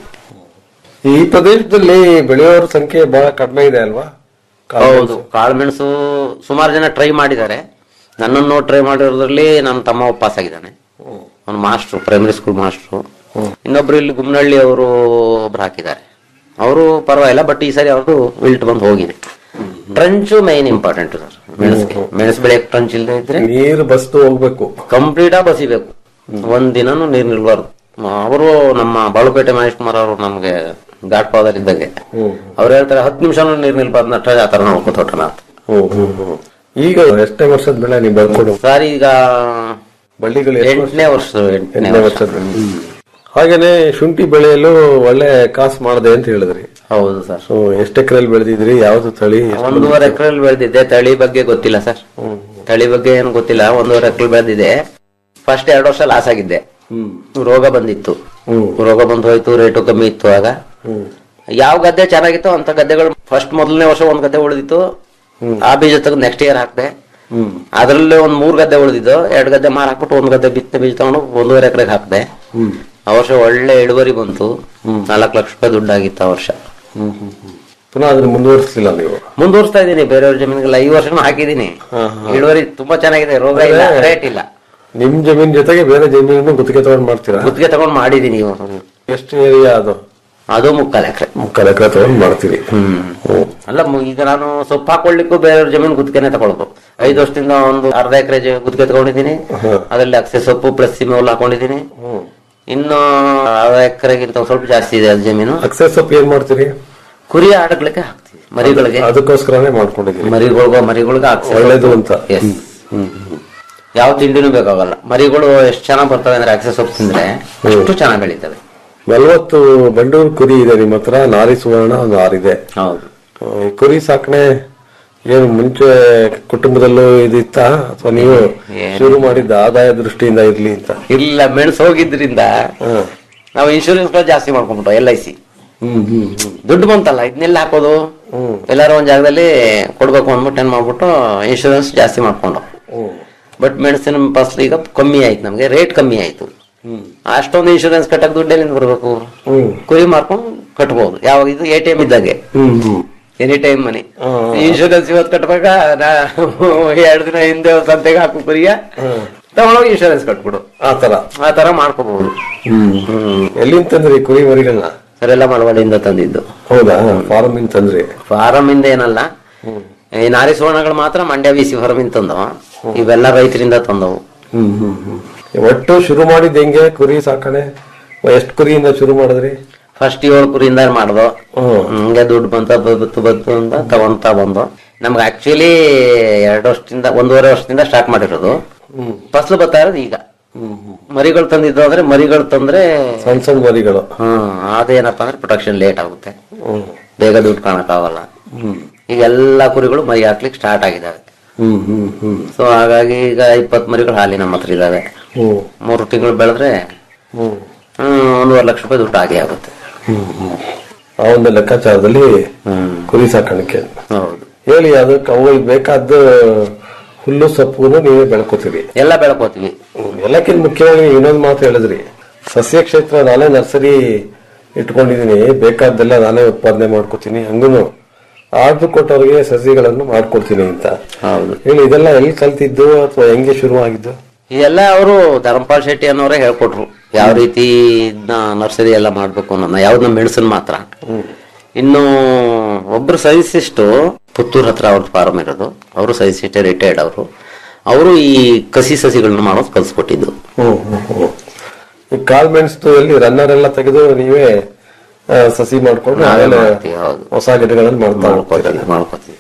ಈ ಪ್ರದೇಶದಲ್ಲಿ ಬೆಳೆಯೋರ ಸಂಖ್ಯೆ ಬಹಳ ಕಡಿಮೆ ಇದೆ ಅಲ್ವಾ ಹೌದು ಕಾಳುಮೆಣಸು ಸುಮಾರು ಜನ ಟ್ರೈ ಮಾಡಿದ್ದಾರೆ ನನ್ನನ್ನು ಟ್ರೈ ಮಾಡಿರೋದ್ರಲ್ಲಿ ನನ್ನ ತಮ್ಮ ಪಾಸ್ ಆಗಿದ್ದಾನೆ ಅವನು ಮಾಸ್ಟ್ರು ಪ್ರೈಮರಿ ಸ್ಕೂಲ್ ಮಾಸ್ಟ್ರು ಇನ್ನೊಬ್ರು ಇಲ್ಲಿ ಗುಮ್ನಳ್ಳಿ ಅವರು ಒಬ್ರು ಹಾಕಿದ್ದಾರೆ ಅವರು ಪರವಾಗಿಲ್ಲ ಬಟ್ ಈ ಸರಿ ಅವ್ರದ್ದು ವಿಲ್ಟ್ ಬಂದು ಹೋಗಿದೆ ಟ್ರಂಚು ಮೈನ್ ಇಂಪಾರ್ಟೆಂಟ್ ಸರ್ ಮೆಣಸಿಗೆ ಮೆಣಸು ಬೆಳೆ ಟ್ರಂಚ್ ಇಲ್ಲದೆ ಇದ್ರೆ ನೀರು ಬಸ್ದು ಹೋಗ್ಬೇಕು ಕಂಪ್ಲೀಟ್ ಆಗಿ ಬಸಿಬೇಕು ಒಂದ್ ದಿನನು ನೀರ್ ನಿಲ್ಬಾರ್ದು ಅವರು ನಮ್ಮ ಬಾಳುಪೇಟೆ ಮಹೇಶ್ ಕುಮಾರ್ ಅವರು ನಮ್ಗೆ ಗಾಡ್ ಫಾದರ್ ಇದ್ದಂಗೆ ಅವ್ರು ಹೇಳ್ತಾರೆ ಹತ್ತು ನಿಮಿಷನೂ ನೀರ್ ನಿಲ್ಬಾರ್ದು ನಟ್ಟ ಆ ತರ ನೋಡ್ಕೊ ತೋಟನ ಅಂತ ಹ್ಮ್ ಹ್ಮ್ ಹ್ಮ್ ಈಗ ಎಷ್ಟನೇ ವರ್ಷದ ಬೆಳೆ ನೀವು ಬೆಳ್ಕೊಂಡು ಸರ್ ಈಗ ಬಳ್ಳಿಗಳು ಎಂಟನೇ ವರ್ಷ ಎಂಟನೇ ಎಂಟನೇ ವರ್ಷ ವರ್ಷದ ಬೆಳೆ. ಹಾಗೇನೆ ಶುಂಠಿ ಬೆಳೆಯಲು ಒಳ್ಳೆ ಕಾಸು ಮಾಡಿದೆ ಅಂತ ಹೇಳಿದ್ರಿ ಹೌದು ಸರ್ ಸೊ ಎಷ್ಟು ಎಕರೆಯಲ್ಲಿ ಬೆಳೆದಿದ್ರಿ ಯಾವ್ದು ತಳಿ ಎಷ್ಟು ಒಂದೂವರೆ ಎಕರೆಲ್ಲಿ ಬೆಳೆದಿದ್ದೆ ತಳಿ ಬಗ್ಗೆ ಗೊತ್ತಿಲ್ಲ ಸರ್ ತಳಿ ಬಗ್ಗೆ ಏನು ಗೊತ್ತಿಲ್ಲ ಒಂದೂವರೆ ಎಕರೆ ಬೆಳೆದಿದೆ ಫಸ್ಟ್ ಎರಡು ವರ್ಷ ಲಾಸ್ ಆಗಿದ್ದೆ ರೋಗ ಬಂದಿತ್ತು ರೋಗ ಬಂದು ಹೋಯ್ತು ರೇಟು ಕಮ್ಮಿ ಇತ್ತು ಆಗ ಯಾವ ಗದ್ದೆ ಚೆನ್ನಾಗಿತ್ತು ಅಂತ ಗದ್ದೆಗಳು ಫಸ್ಟ್ ಮೊದಲನೇ ವರ್ಷ ಒಂದ್ ಗದ್ದೆ ಉಳಿದಿತ್ತು ಆ ಬೀಜ ತೆಗೆದು ನೆಕ್ಸ್ಟ್ ಇಯರ್ ಹಾಕ್ದೆ ಅದ್ರಲ್ಲಿ ಒಂದ್ ಮೂರ್ ಗದ್ದೆ ಉಳಿದಿದ್ದು ಎರಡ್ ಗದ್ದೆ ಮಾರ್ ಹಾಕ್ಬಿಟ್ಟು ಒಂದ್ ಗದ್ದೆ ಬಿತ್ತನೆ ಬೀಜ ತಗೊಂಡು ಒಂದೂವರೆ ಎಕರೆಗೆ ಹಾಕ್ದೆ ಆ ವರ್ಷ ಒಳ್ಳೆ ಇಳುವರಿ ಬಂತು ನಾಲ್ಕು ಲಕ್ಷ ರೂಪಾಯಿ ದುಡ್ಡಾಗಿತ್ತು ಆ ವರ್ಷ ಪುನಃ ಅದನ್ನ ಮುಂದುವರಿಸಲಿಲ್ಲ ನೀವು ಮುಂದುವರಿಸ್ತಾ ಇದೀನಿ ಬೇರೆಯವ್ರ ಜಮೀನಿಗೆಲ್ಲ ಈ ವರ್ಷನೂ ಹಾಕಿದೀನಿ ಇಳುವರಿ ತುಂಬಾ ಚೆನ್ನಾಗಿದೆ ರೋಗ ಇಲ್ಲ ರೇಟ್ ಇಲ್ಲ ನಿಮ್ ಜಮೀನ್ ಜೊತೆಗೆ ಬೇರೆ ಜಮೀನನ್ನು ಗುತ್ತಿಗೆ ತಗೊಂಡ್ ಮಾಡ್ತೀರಾ ಗುತ್ತಿಗೆ ತಗೊಂಡ್ ಮಾಡಿದೀನಿ ಇವಾಗ. ಎಷ್ಟು ಏರಿಯಾ ಅದು ಅದು ಮುಕ್ಕಾಲ್ ಎಕರೆ ಮುಕ್ಕಾಲ್ ಎಕರೆ ತಗೊಂಡ್ ಮಾಡ್ತೀರಿ ಅಲ್ಲ ಮು- ಈಗ ನಾನು ಸೊಪ್ಪು ಹಾಕೊಳ್ಳಿಕ್ಕೂ ಬೇರೆಯವ್ರ ಜಮೀನು ಗುತ್ತಿಗೆನೆ ತಗೊಳ್ಳೋದು ಐದು ವರ್ಷದಿಂದ ಒಂದು ಅರ್ಧ ಎಕರೆ ಗುತ್ತಿಗೆ ತಗೊಂಡಿದ್ದೀನಿ ಅದರಲ್ಲಿ ಅಕ್ಷೆ ಸೊಪ್ಪು ಪ್ಲಸ್ ಸಿಮೆ ಹುಲ್ಲು ಹಾಕೊಂಡಿದ್ದೀನಿ ಇನ್ನು ಅರ್ಧ ಎಕರೆಗಿಂತ ಒಂದ್ ಸ್ವಲ್ಪ ಜಾಸ್ತಿ ಇದೆ ಅದು ಜಮೀನು ಅಕ್ಸೆಸ್ ಸೊಪ್ಪು ಏನ್ ಮಾಡ್ತೀರಿ ಕುರಿ ಆಡಗಳಿಗೆ ಹಾಕ್ತೀವಿ ಮರಿಗಳಿಗೆ ಅದಕ್ಕೋಸ್ಕರನೇ ಮಾಡ್ಕೊಂಡಿದ್ದೀರಿ ಮರಿಗಳಿಗೂ ಮರಿಗಳಿಗೆ ಹಾಕ್ಸಿ ಒಳ್ಳೇದು ಅಂತ ಎಸ್ ಯಾವ ತಿಂಡಿನೂ ಬೇಕಾಗಲ್ಲ ಮರಿಗಳು ಎಷ್ಟು ಚೆನ್ನಾಗಿ ಬರ್ತವೆ ಅಂದ್ರೆ ಅಕ್ಷೆ ಸೊಪ್ಪು ತಿಂದ್ರೆ ಅಷ್ಟು ಚೆನ್ನಾಗಿ ಬೆಳೀತವೆ ನಲ್ವತ್ತು ಬಂಡೂರು ಕುರಿ ಇದೆ ನಿಮ್ಮ ಹತ್ರ ನಾರಿ ಸುವರ್ಣ ಒಂದು ಆರಿದೆ ಹೌದು ಈ ಕುರಿ ಸಾಕಣೆ ಏನು ಮುಂಚೆ ಕುಟುಂಬದಲ್ಲೂ ಇದಿತ್ತ ಅಥವಾ ನೀವು ಶುರು ಮಾಡಿದ್ದ ಆದಾಯ ದೃಷ್ಟಿಯಿಂದ ಇರ್ಲಿ ಅಂತ ಇಲ್ಲ ಮೆಣಸು ಹೋಗಿದ್ರಿಂದ ನಾವು ಇನ್ಶೂರೆನ್ಸ್ ಜಾಸ್ತಿ ಮಾಡ್ಕೊಂಡ್ಬಿಟ್ಟು ಎಲ್ ಐ ಸಿ ಹ್ಮ್ ಹ್ಮ್ ದುಡ್ಡು ಬಂತಲ್ಲ ಇದನ್ನೆಲ್ಲ ಹಾಕೋದು ಎಲ್ಲಾರು ಒಂದ್ ಜಾಗದಲ್ಲಿ ಕೊಡ್ಬೇಕು ಅಂದ್ಬಿಟ್ಟು ಏನ್ ಮಾಡ್ಬಿಟ್ಟು ಇನ್ಶೂರೆನ್ಸ್ ಜಾಸ್ತಿ ಮಾಡ್ಕೊಂಡು ಬಟ್ ಮೆಣಸಿನ ಫಸಲು ಈಗ ಕಮ್ಮಿ ಆಯ್ತು ನಮ್ಗೆ ರೇಟ್ ಕಮ್ಮಿ ಆಯ್ತು ಅಷ್ಟೊಂದು ಇನ್ಶೂರೆನ್ಸ್ ಕಟ್ಟಕ್ ದುಡ್ಡು ಎಲ್ಲಿಂದ ಬರ್ಬೇಕು ಕುರಿ ಮಾರ್ಕೊಂಡು ಕಟ್ಬೋದು ಯಾವಾಗ ಇದು ಎ ಟಿ ಎಂ ಇದ್ದಾಗೆ ಹ್ಮ್ ಹ್ಮ್ ಎನಿ ಟೈಮ್ ಮನಿ ಇನ್ಶೂರೆನ್ಸ್ ಇವತ್ತು ಕಟ್ಬೇಕ ಎರಡು ದಿನ ಹಿಂದೆ ಒಂದ್ ಸಂತೆಗೆ ಹಾಕು ಕುರಿಯ ತಗೊಳೋಗಿ ಇನ್ಶೂರೆನ್ಸ್ ಕಟ್ಬಿಡು ಆ ತರ ಆ ತರ ಮಾಡ್ಕೋಬಹುದು ಎಲ್ಲಿಂದ ತಂದ್ರಿ ಕುರಿ ಮರಿಗಳನ್ನ ಸರ್ ಎಲ್ಲ ಮಳವಳ್ಳಿಯಿಂದ ತಂದಿದ್ದು ಹೌದಾ ಫಾರಂ ಇಂದ ತಂದ್ರಿ ಫಾರಂ ಇಂದ ಏನಲ್ಲ ಈ ನಾರಿ ಸುವರ್ಣಗಳು ಮಾತ್ರ ಮಂಡ್ಯ ಬಿಸಿ ಫಾರಂ ಇಂದ ತಂದವ ಇವೆಲ್ಲ ರೈತರಿಂದ ತಂದವು ಹ್ಮ್ ಹ್ಮ್ ಹ್ಮ್ ಒಟ್ಟು ಶುರು ಮಾಡಿದ್ ಹೆಂಗೆ ಕುರಿ ಸಾಕಣೆ ಎಷ್ಟು ಕುರಿಯಿಂದ ಶುರು ಮಾಡಿದ್ರಿ ಫಸ್ಟ್ ಏಳು ಕುರಿಯಿಂದ ಮಾಡ್ದು ಹಂಗೆ ದುಡ್ಡು ಬಂತ ಬತ್ತು ಬತ್ತು ಅಂತ ತಗೊಂತ ಬಂದು ನಮ್ಗೆ ಆಕ್ಚುಲಿ ಎರಡು ವರ್ಷದಿಂದ ಒಂದೂವರೆ ವರ್ಷದಿಂದ ಸ್ಟಾರ್ಟ್ ಮಾಡಿರೋದು ಫಸಲು ಬರ್ತಾ ಇರೋದು ಈಗ ಮರಿಗಳು ತಂದಿದ್ದು ಅಂದ್ರೆ ಮರಿಗಳು ತಂದ್ರೆ ಸಣ್ಣ ಸಣ್ಣ ಮರಿಗಳು ಹ್ಮ್ ಅದೇನಪ್ಪ ಅಂದ್ರೆ ಪ್ರೊಟೆಕ್ಷನ್ ಲೇಟ್ ಆಗುತ್ತೆ ಬೇಗ ದುಡ್ಡು ಕಾಣಕ್ಕಾಗಲ್ಲ ಈಗ ಎಲ್ಲಾ ಕುರಿಗಳು ಮರಿ ಹಾಕ್ಲಿಕ್ಕೆ ಸ್ಟಾರ್ಟ್ ಆಗಿದಾವೆ ಹ್ಮ್ ಹ್ಮ್ ಹ್ಮ್ ಸೊ ಹಾಗಾಗಿ ಈಗ ಇಪ್ಪತ್ ಮರಿಗಳು ಹಾಲಿ ನಮ್ಮ ಹತ್ರ ಇದಾವೆ ಹ್ಮ್ ಮೂರು ತಿಂಗಳು ಬೆಳೆದ್ರೆ ಹ್ಮ್ ಹ್ಮ್ ಒಂದೂವರೆ ಲಕ್ಷ ರೂಪಾಯಿ ದುಡ್ಡು ಆಗೇ ಆಗುತ್ತೆ ಹ್ಮ್ ಹ್ಮ್ ಆ ಒಂದು ಲೆಕ್ಕಾಚಾರದಲ್ಲಿ ಕುರಿ ಸಾಕಾಣಿಕೆ ಹೌದು ಹೇಳಿ ಅದಕ್ಕೆ ಅವುಗಳಿಗೆ ಬೇಕಾದ ಹುಲ್ಲು ಸೊಪ್ಪು ನೀವೇ ಬೆಳ್ಕೋತೀರಿ ಎಲ್ಲ ಬೆಳ್ಕೋತೀವಿ ಎಲ್ಲಕ್ಕಿಂತ ಮುಖ್ಯವಾಗಿ ಇನ್ನೊಂದು ಮಾತು ಹೇಳಿದ್ರಿ ಸಸ್ಯ ಕ್ಷೇತ್ರ ನಾನೇ ನರ್ಸರಿ ಇಟ್ಕೊಂಡಿದೀನಿ ಬೇಕಾದ್ದೆಲ್ಲ ನಾನೇ ಉತ್ಪಾದನೆ ಮಾಡ್ಕೋತೀನಿ ಹಂಗೂನು ಆರ್ಡರ್ ಕೊಟ್ಟವ್ರಿಗೆ ಸಸಿಗಳನ್ನು ಮಾಡ್ಕೊಡ್ತೀನಿ ಅಂತ ಹೌದು ಹೇಳಿ ಇದೆಲ್ಲ ಎಲ್ಲಿ ಕಲ್ತಿದ್ದು ಅಥವಾ ಹೆಂಗೆ ಶುರು ಆಗಿದ್ದು ಇದೆಲ್ಲ ಅವರು ಧರ್ಮಪಾಲ್ ಶೆಟ್ಟಿ ಅನ್ನೋರೇ ಹೇಳ್ಕೊಟ್ರು ಯಾವ ರೀತಿ ಇದ್ನ ನರ್ಸರಿ ಎಲ್ಲ ಮಾಡ್ಬೇಕು ಅನ್ನೋದನ್ನ ಯಾವ್ದು ನಮ್ಮ ಮೆಣಸನ್ ಮಾತ್ರ ಇನ್ನು ಒಬ್ರು ಸೈನ್ಸಿಸ್ಟು ಪುತ್ತೂರ್ ಹತ್ರ ಅವ್ರ ಫಾರ್ಮ್ ಇರೋದು ಅವರು ಸೈನ್ಸಿಸ್ಟ್ ರಿಟೈರ್ಡ್ ಅವರು ಅವರು ಈ ಕಸಿ ಸಸಿಗಳನ್ನ ಮಾಡೋದು ಕಲ್ಸ್ಕೊಟ್ಟಿದ್ದು ಹ್ಮ್ ಹ್ಮ್ ಹ್ಮ್ ಈ ಕಾಲ್ ಮೆಣಸು ಎಲ್ಲಿ ರನ್ನರ್ ಎಲ್ಲ ತೆಗೆದು ನೀವೇ ಆ, ಸಸಿ ಮಾಡ್ಕೊಂಡು ನಾವೇ ಆಮೇಲೆ ಮಾಡ್ತೀವಿ, ಹೌದು. ಹೊಸ ಗಿಡಗಳನ್ನು ಮಾಡ್ತಾ ಹೋಗ್ತೀರಾ ಮಾಡ್ಕೊತೀವಿ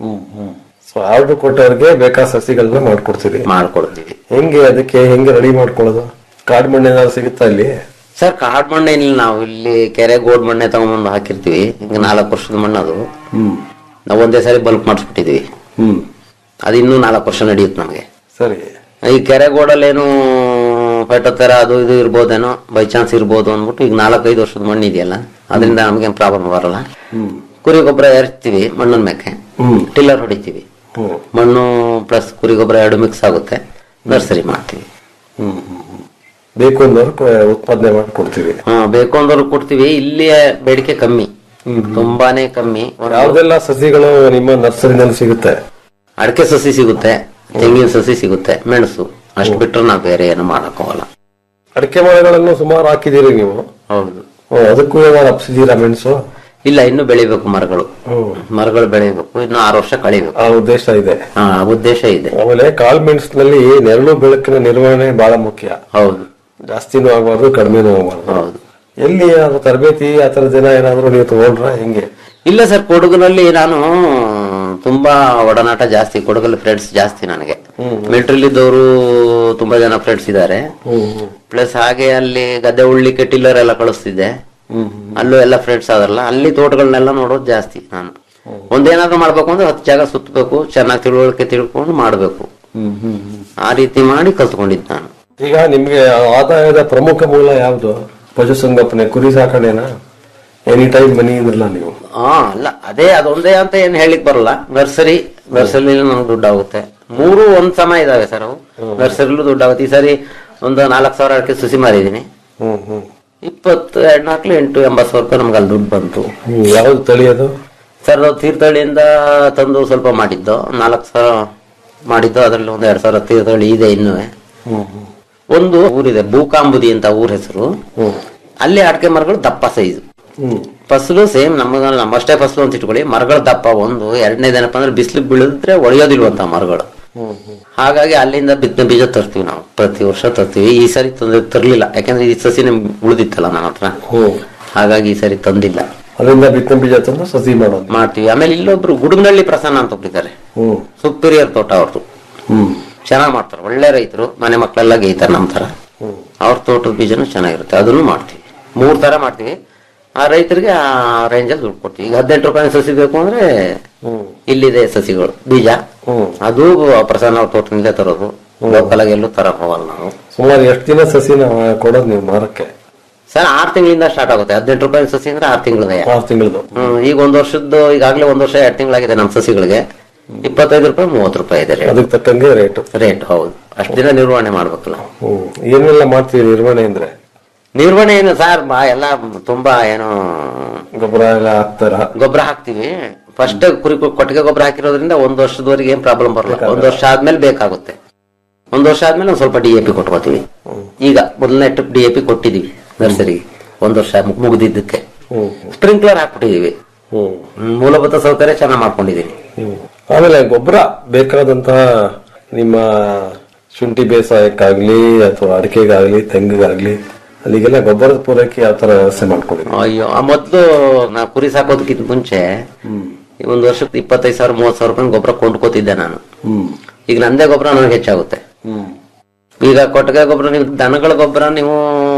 ಸೊ ಆರ್ಡರ್ ಕೊಟ್ಟವ್ರಿಗೆ ಬೇಕಾದ ಸಸಿಗಳನ್ನ ಮಾಡ್ಕೊಡ್ತೀರಿ ಮಾಡ್ಕೊಡ್ತೀವಿ ಹೆಂಗೆ ಅದಕ್ಕೆ ಹೆಂಗೆ ರೆಡಿ ಮಾಡ್ಕೊಳ್ಳೋದು ಕಾಡು ಮಣ್ಣು ಏನಾದ್ರು ಸಿಗುತ್ತಾ ಇಲ್ಲಿ ಸರ್ ಕಾಡ್ ಮಣ್ಣೆ ಇಲ್ಲ ನಾವು ಇಲ್ಲಿ ಕೆರೆ ಗೋಡ್ ಮಣ್ಣೆ ತಗೊಂಡ್ಬಂದು ಹಾಕಿರ್ತೀವಿ ಈಗ ನಾಲ್ಕು ವರ್ಷದ ಮಣ್ಣು ಅದು ನಾವು ಒಂದೇ ಸಾರಿ ಬಲ್ಕ್ ಮಾಡಿಸ್ಬಿಟ್ಟಿದೀವಿ ಹ್ಮ್ ಅದು ಇನ್ನೂ ನಾಲ್ಕು ವರ್ಷ ನಡೆಯುತ್ತೆ ನಮಗೆ ಸರಿ ಈ ಕೆರೆ ಗೋಡಲ್ಲಿ ಏನು ಫೈಟೋತೆರ ಅದು ಇದು ಇರ್ಬೋದೇನೋ ಬೈ ಚಾನ್ಸ್ ಇರ್ಬೋದು ಅಂದ್ಬಿಟ್ಟು ಈಗ ನಾಲ್ಕೈದು ವರ್ಷದ ಮಣ್ಣು ಇದೆಯಲ್ಲ ಅದರಿಂದ ನಮ್ಗೇನು ಪ್ರಾಬ್ಲಮ್ ಬರಲ್ಲ ಕುರಿ ಗೊಬ್ಬರ ಎರಚ್ತೀವಿ ಮಣ್ಣಿನ ಮೇಕೆ ಟಿಲ್ಲರ್ ಹೊಡಿತೀವಿ ಮಣ್ಣು ಪ್ಲಸ್ ಕುರಿ ಗೊಬ್ಬರ ಎರಡು ಮಿಕ್ಸ್ ಆಗುತ್ತೆ ನರ್ಸರಿ ಮಾಡ್ತೀವಿ ಬೇಕು ಅಂದವ್ರು ಕ- ಉತ್ಪಾದನೆ ಮಾಡಿ ಕೊಡ್ತೀವಿ ಹಾ ಬೇಕು ಅಂದವ್ರು ಕೊಡ್ತೀವಿ ಇಲ್ಲಿ ಬೇಡಿಕೆ ಕಮ್ಮಿ ತುಂಬಾನೇ ಕಮ್ಮಿ ಒಂದು ಯಾವ್ದೆಲ್ಲ ಸಸಿಗಳು ನಿಮ್ಮ ನರ್ಸರಿನಲ್ಲಿ ಸಿಗುತ್ತೆ ಅಡಕೆ ಸಸಿ ಸಿಗುತ್ತೆ ತೆಂಗಿನ ಸಸಿ ಸಿಗುತ್ತೆ ಮೆಣಸು ಅಷ್ಟು ಬಿಟ್ರೆ ನಾವು ಬೇರೆ ಏನು ಮಾಡಕ್ಕೋಗಲ್ಲ ಅಡಿಕೆ ಮರಗಳನ್ನು ಸುಮಾರು ಹಾಕಿದ್ದೀರಿ ನೀವು ಹೌದು ಹ್ಮ್, ಅದಕ್ಕೂ ಏನಾದ್ರು ಅಪ್ಸಿದ್ದೀರಾ ಮೆಣಸು ಇಲ್ಲ ಇನ್ನು ಬೆಳಿಬೇಕು ಮರಗಳು ಮರಗಳು ಬೆಳಿಬೇಕು ಇನ್ನು ಆರು ವರ್ಷ ಕಳಿಬೇಕು ಆ ಉದ್ದೇಶ ಇದೆ ಹಾ ಉದ್ದೇಶ ಇದೆ ಆಮೇಲೆ ಕಾಲ್ ಮೆಣಸಿನಲ್ಲಿ ನೆರಳು ಬೆಳಕಿನ ನಿರ್ವಹಣೆ ಬಹಳ ಮುಖ್ಯ ಹೌದು ಜಾಸ್ತಿನೂ ಆಗಬಾರ್ದು ಕಡಿಮೆನೂ ಆಗಬಾರ್ದು ಹೌದು ಎಲ್ಲಿ ಅದು ತರಬೇತಿ ಆ ಥರ ಜನ ಏನಾದ್ರು ನೀವು ತಗೊಂಡ್ರ ಹೆಂಗೆ ಇಲ್ಲ ಸರ್ ಕೊಡಗಿನಲ್ಲಿ ನಾನು ತುಂಬಾ ಒಡನಾಟ ಜಾಸ್ತಿ ಕೊಡಗಲ್ಲಿ ಫ್ರೆಂಡ್ಸ್ ಜಾಸ್ತಿ ನನಗೆ ಮಿಲಿಟರಿಲಿ ಇದ್ದವರು ತುಂಬಾ ಜನ ಫ್ರೆಂಡ್ಸ್ ಇದ್ದಾರೆ ಪ್ಲಸ್ ಹಾಗೆ ಅಲ್ಲಿ ಗದ್ದೆ ಉಳ್ಳಿಕ್ಕೆ ಟಿಲ್ಲರ್ ಎಲ್ಲ ಕಳಿಸ್ತಿದ್ದೆ ಅಲ್ಲೂ ಎಲ್ಲ ಫ್ರೆಂಡ್ಸ್ ಆದ್ರಲ್ಲ ಅಲ್ಲಿ ತೋಟಗಳನ್ನೆಲ್ಲ ನೋಡೋದು ಜಾಸ್ತಿ ನಾನು ಒಂದೇನಾದ್ರೂ ಮಾಡ್ಬೇಕು ಅಂದ್ರೆ ಹತ್ತು ಜಾಗ ಸುತ್ತಬೇಕು ಚೆನ್ನಾಗಿ ತಿಳುವಳಿಕೆ ತಿಳ್ಕೊಂಡು ಮಾಡ್ಬೇಕು ಆ ರೀತಿ ಮಾಡಿ ಕಲ್ತ್ಕೊಂಡಿದ್ದು ನಾನು ಈಗ ನಿಮ್ಗೆ ಆದಾಯದ ಪ್ರಮುಖ ಮೂಲ ಯಾವ್ದು ಪಶುಸಂಗೋಪನೆ ಕುರಿ ಸಾಕಣೆನಾ ಎನಿ ಟೈಮ್ ಮನಿ ಇದ್ರಲ್ಲ ನೀವು ಹಾ ಅಲ್ಲ ಅದೇ ಅದೊಂದೇ ಅಂತ ಏನ್ ಹೇಳಿಕ್ ಬರಲ್ಲ ನರ್ಸರಿ ನರ್ಸರಿ ನಮ್ಗೆ ದುಡ್ಡು ಆಗುತ್ತೆ ಮೂರು ಒಂದ್ ಸಮ ಇದಾವೆ ಸರ್ ಅವು ನರ್ಸರಿಲೂ ದುಡ್ಡು ಆಗುತ್ತೆ ಈ ಸರಿ ಒಂದು ನಾಲ್ಕು ಸಾವಿರ ಅಡಿಕೆ ಸುಸಿ ಮಾರಿದೀನಿ ಹ್ಮ್ ಹ್ಮ್ ಇಪ್ಪತ್ತು ಎರಡು ನಾಲ್ಕು ಎಂಟು ಎಂಬತ್ತು ಸಾವಿರ ರೂಪಾಯಿ ನಮ್ಗೆ ಅಲ್ಲಿ ದುಡ್ಡು ಬಂತು ಹ್ಮ್ ಯಾವ್ದು ತಳಿ ಅದು ಸರ್ ನಾವು ತೀರ್ಥಹಳ್ಳಿಯಿಂದ ತಂದು ಸ್ವಲ್ಪ ಮಾಡಿದ್ದು ನಾಲ್ಕು ಸಾವಿರ ಮಾಡಿದ್ದು ಅದರಲ್ಲಿ ಒಂದು ಎರಡು ಸಾವಿರ ತೀರ್ಥಹಳ್ಳಿ ಇದೆ ಇನ್ನೂ ಹ್ಮ್ ಹ್ಮ್ ಒಂದು ಊರಿದೆ ಬೂಕಾಂಬುದಿ ಅಂತ ಊರ ಹೆಸರು ಅಲ್ಲಿ ಅಡಿಕೆ ಮರಗಳು ದಪ್ಪ ಸೈಜು ಹ್ಮ್ ಫಸಲು ಸೇಮ್ ನಮ್ಮ ನಮ್ಮಷ್ಟೇ ಫಸಲು ಅಂತ ಇಟ್ಕೊಳ್ಳಿ ಮರಗಳ ದಪ್ಪ ಒಂದು ಎರಡನೇದೇನಪ್ಪ ಅಂದ್ರೆ ಬಿಸಿಲು ಬೀಳಿದ್ರೆ ಒಡೆಯೋದಿಲ್ವಂತ ಮರಗಳು ಹ್ಮ್ ಹ್ಮ್ ಹಾಗಾಗಿ ಅಲ್ಲಿಂದ ಬಿತ್ತನೆ ಬೀಜ ತರ್ತೀವಿ ನಾವು ಪ್ರತಿ ವರ್ಷ ತರ್ತೀವಿ ಈ ಸರಿ ತಂದ ತರ್ಲಿಲ್ಲ ಯಾಕಂದ್ರೆ ಈ ಸಸಿ ನಮ್ಗೆ ಉಳಿದಿತ್ತಲ್ಲ ನನ್ನ ಹತ್ರ ಹ್ಮ್ ಹಾಗಾಗಿ ಈ ಸರಿ ತಂದಿಲ್ಲ ಅದರಿಂದ ಬಿತ್ತನೆ ಬೀಜ ತಂದು ಸಸಿ ಮಾಡೋದು ಮಾಡ್ತೀವಿ ಆಮೇಲೆ ಇಲ್ಲೊಬ್ರು ಗುಡುಗನಹಳ್ಳಿ ಪ್ರಸನ್ನ ಅಂತ ಒಬ್ರಿದ್ದಾರೆ ಹ್ಮ್ ಸುಪೀರಿಯರ್ ತೋಟ ಅವ್ರದ್ದು ಹ್ಮ್ ಚೆನ್ನಾಗಿ ಮಾಡ್ತಾರೆ ಒಳ್ಳೆ ರೈತರು ಮನೆ ಮಕ್ಕಳೆಲ್ಲ ಗೇಯ್ತಾರೆ ನಮ್ಮ ತರ ಅವ್ರ ತೋಟದ ಬೀಜನೂ ಚೆನ್ನಾಗಿರುತ್ತೆ ಅದನ್ನು ಮಾಡ್ತೀವಿ ಮೂರ್ ತರ ಮಾಡ್ತೀವಿ ಆ ರೈತರಿಗೆ ಆ ರೇಂಜಲ್ಲಿ ದುಡ್ಡು ಕೊಡ್ತೀವಿ ಈಗ ಹದಿನೆಂಟು ರೂಪಾಯಿ ಸಸಿ ಬೇಕು ಅಂದ್ರೆ ಇಲ್ಲಿದೆ ಸಸಿಗಳು ಬೀಜ ಅದು ಪ್ರಸನ್ನ ಅವ್ರ ತೋಟದಿಂದ ತರೋದು ಲೋಕಲ್ ಆಗಿ ಎಲ್ಲೂ ತರಕ್ ಹೋಗಲ್ಲ ನಾವು ಸುಮಾರು ಎಷ್ಟು ದಿನ ಸಸಿನ ಕೊಡೋದು ನೀವು ಮಾರಕ್ಕೆ ಸರ್ ಆರ್ ತಿಂಗಳಿಂದ ಸ್ಟಾರ್ಟ್ ಆಗುತ್ತೆ ಹದಿನೆಂಟು ರೂಪಾಯಿ ಸಸಿ ಅಂದ್ರೆ ಆರ್ ತಿಂಗಳದ ಆರು ತಿಂಗಳದು ಹ್ಮ್ ಈಗ ಒಂದ್ ವರ್ಷದ್ದು ಈಗಾಗಲೇ ಒಂದ್ ವರ್ಷ ಎರಡು ತಿಂಗಳಾಗಿದೆ ನಮ್ಮ ಸಸಿಗಳಿಗೆ ಇಪ್ಪತ್ತೈದು ರೂಪಾಯಿ ಮೂವತ್ತು ರೂಪಾಯಿ ಇದೆ ರೇಟ್ ಅದಕ್ಕೆ ತಕ್ಕಂಗೆ ರೇಟು ರೇಟ್ ಹೌದು ಅಷ್ಟು ದಿನ ನಿರ್ವಹಣೆ ಮಾಡ್ಬೇಕಲ್ಲ ಹ್ಮ್ ಏನೆಲ್ಲ ಮಾಡ್ತೀವಿ ನಿರ್ವಹಣೆ ಅಂದ್ರೆ ನಿರ್ವಹಣೆ ಏನು ಸರ್ ಬಾ ಎಲ್ಲ ತುಂಬಾ ಏನು ಗೊಬ್ಬರ ಎಲ್ಲ ಹಾಕ್ತಾರ ಗೊಬ್ಬರ ಹಾಕ್ತಿವಿ ಫಸ್ಟ್ ಕುರಿ ಕೊ- ಕೊಟ್ಟಿಗೆ ಗೊಬ್ಬರ ಹಾಕಿರೋದ್ರಿಂದ ಒಂದ್ ವರ್ಷದವರೆಗೆ ಏನ್ ಪ್ರಾಬ್ಲಮ್ ಬರಲ್ಲ ಒಂದ್ ವರ್ಷ ಆದ್ಮೇಲೆ ಬೇಕಾಗುತ್ತೆ ಒಂದ್ ವರ್ಷ ಆದ್ಮೇಲೆ ಒಂದ್ ಸ್ವಲ್ಪ ಡಿ ಎ ಪಿ ಕೊಟ್ಕೋತೀವಿ ಈಗ ಮೊದಲನೇ ಟ್ರಿಪ್ ಡಿ ಎ ಪಿ ಕೊಟ್ಟಿದೀವಿ ನರ್ಸರಿಗೆ ಒಂದ್ ವರ್ಷ ಮುಗ್- ಮುಗ್ದಿದ್ದಕ್ಕೆ ಹ್ಮ್ ಸ್ಪ್ರಿಂಕ್ಲರ್ ಹಾಕ್ಬಿಟ್ಟಿದೀವಿ ಹ್ಮ್ ಹ್ಮ್, ಮೂಲಭೂತ ಸೌಕರ್ಯ ಚೆನ್ನಾಗಿ ಮಾಡ್ಕೊಂಡಿದೀನಿ ಹ್ಮ್. ಆಮೇಲೆ ಗೊಬ್ಬರ ಬೇಕಾದಂತಹ ನಿಮ್ಮ ಶುಂಠಿ ಬೇಸಾಯಕ್ಕಾಗ್ಲಿ ಅಥವಾ ಅಡಿಕೆಗಾಗ್ಲಿ ತೆಂಗಿಗಾಗ್ಲಿ ಅಲ್ಲಿಗೆಲ್ಲ ಗೊಬ್ಬರದ ಪೂರೈಕೆ ಯಾವ ತರ ವ್ಯವಸ್ಥೆ ಮಾಡ್ಕೊಂಡಿದ್ದೀವಿ ಅಯ್ಯೋ ಆ ಮೊದ್ಲು ನಾ ಕುರಿ ಸಾಕೋದಕ್ಕಿಂತ ಮುಂಚೆ ಈ ಒಂದ್ ವರ್ಷಕ್ಕೆ ಇಪ್ಪತ್ತೈದು ಸಾವಿರ ಮೂವತ್ ಸಾವಿರ ರೂಪಾಯಿ ಗೊಬ್ಬರ ಕೊಂಡ್ಕೋತಿದ್ದೆ ನಾನು ಹ್ಮ್ ಈಗ ನಂದೇ ಗೊಬ್ಬರ ನನಗೆ ಹೆಚ್ಚಾಗುತ್ತೆ ಹ್ಮ್ ಈಗ ಕೊಟ್ಟಿಗೆ ಗೊಬ್ಬರ ನೀವು ದನಗಳ ಗೊಬ್ಬರ ನೀವು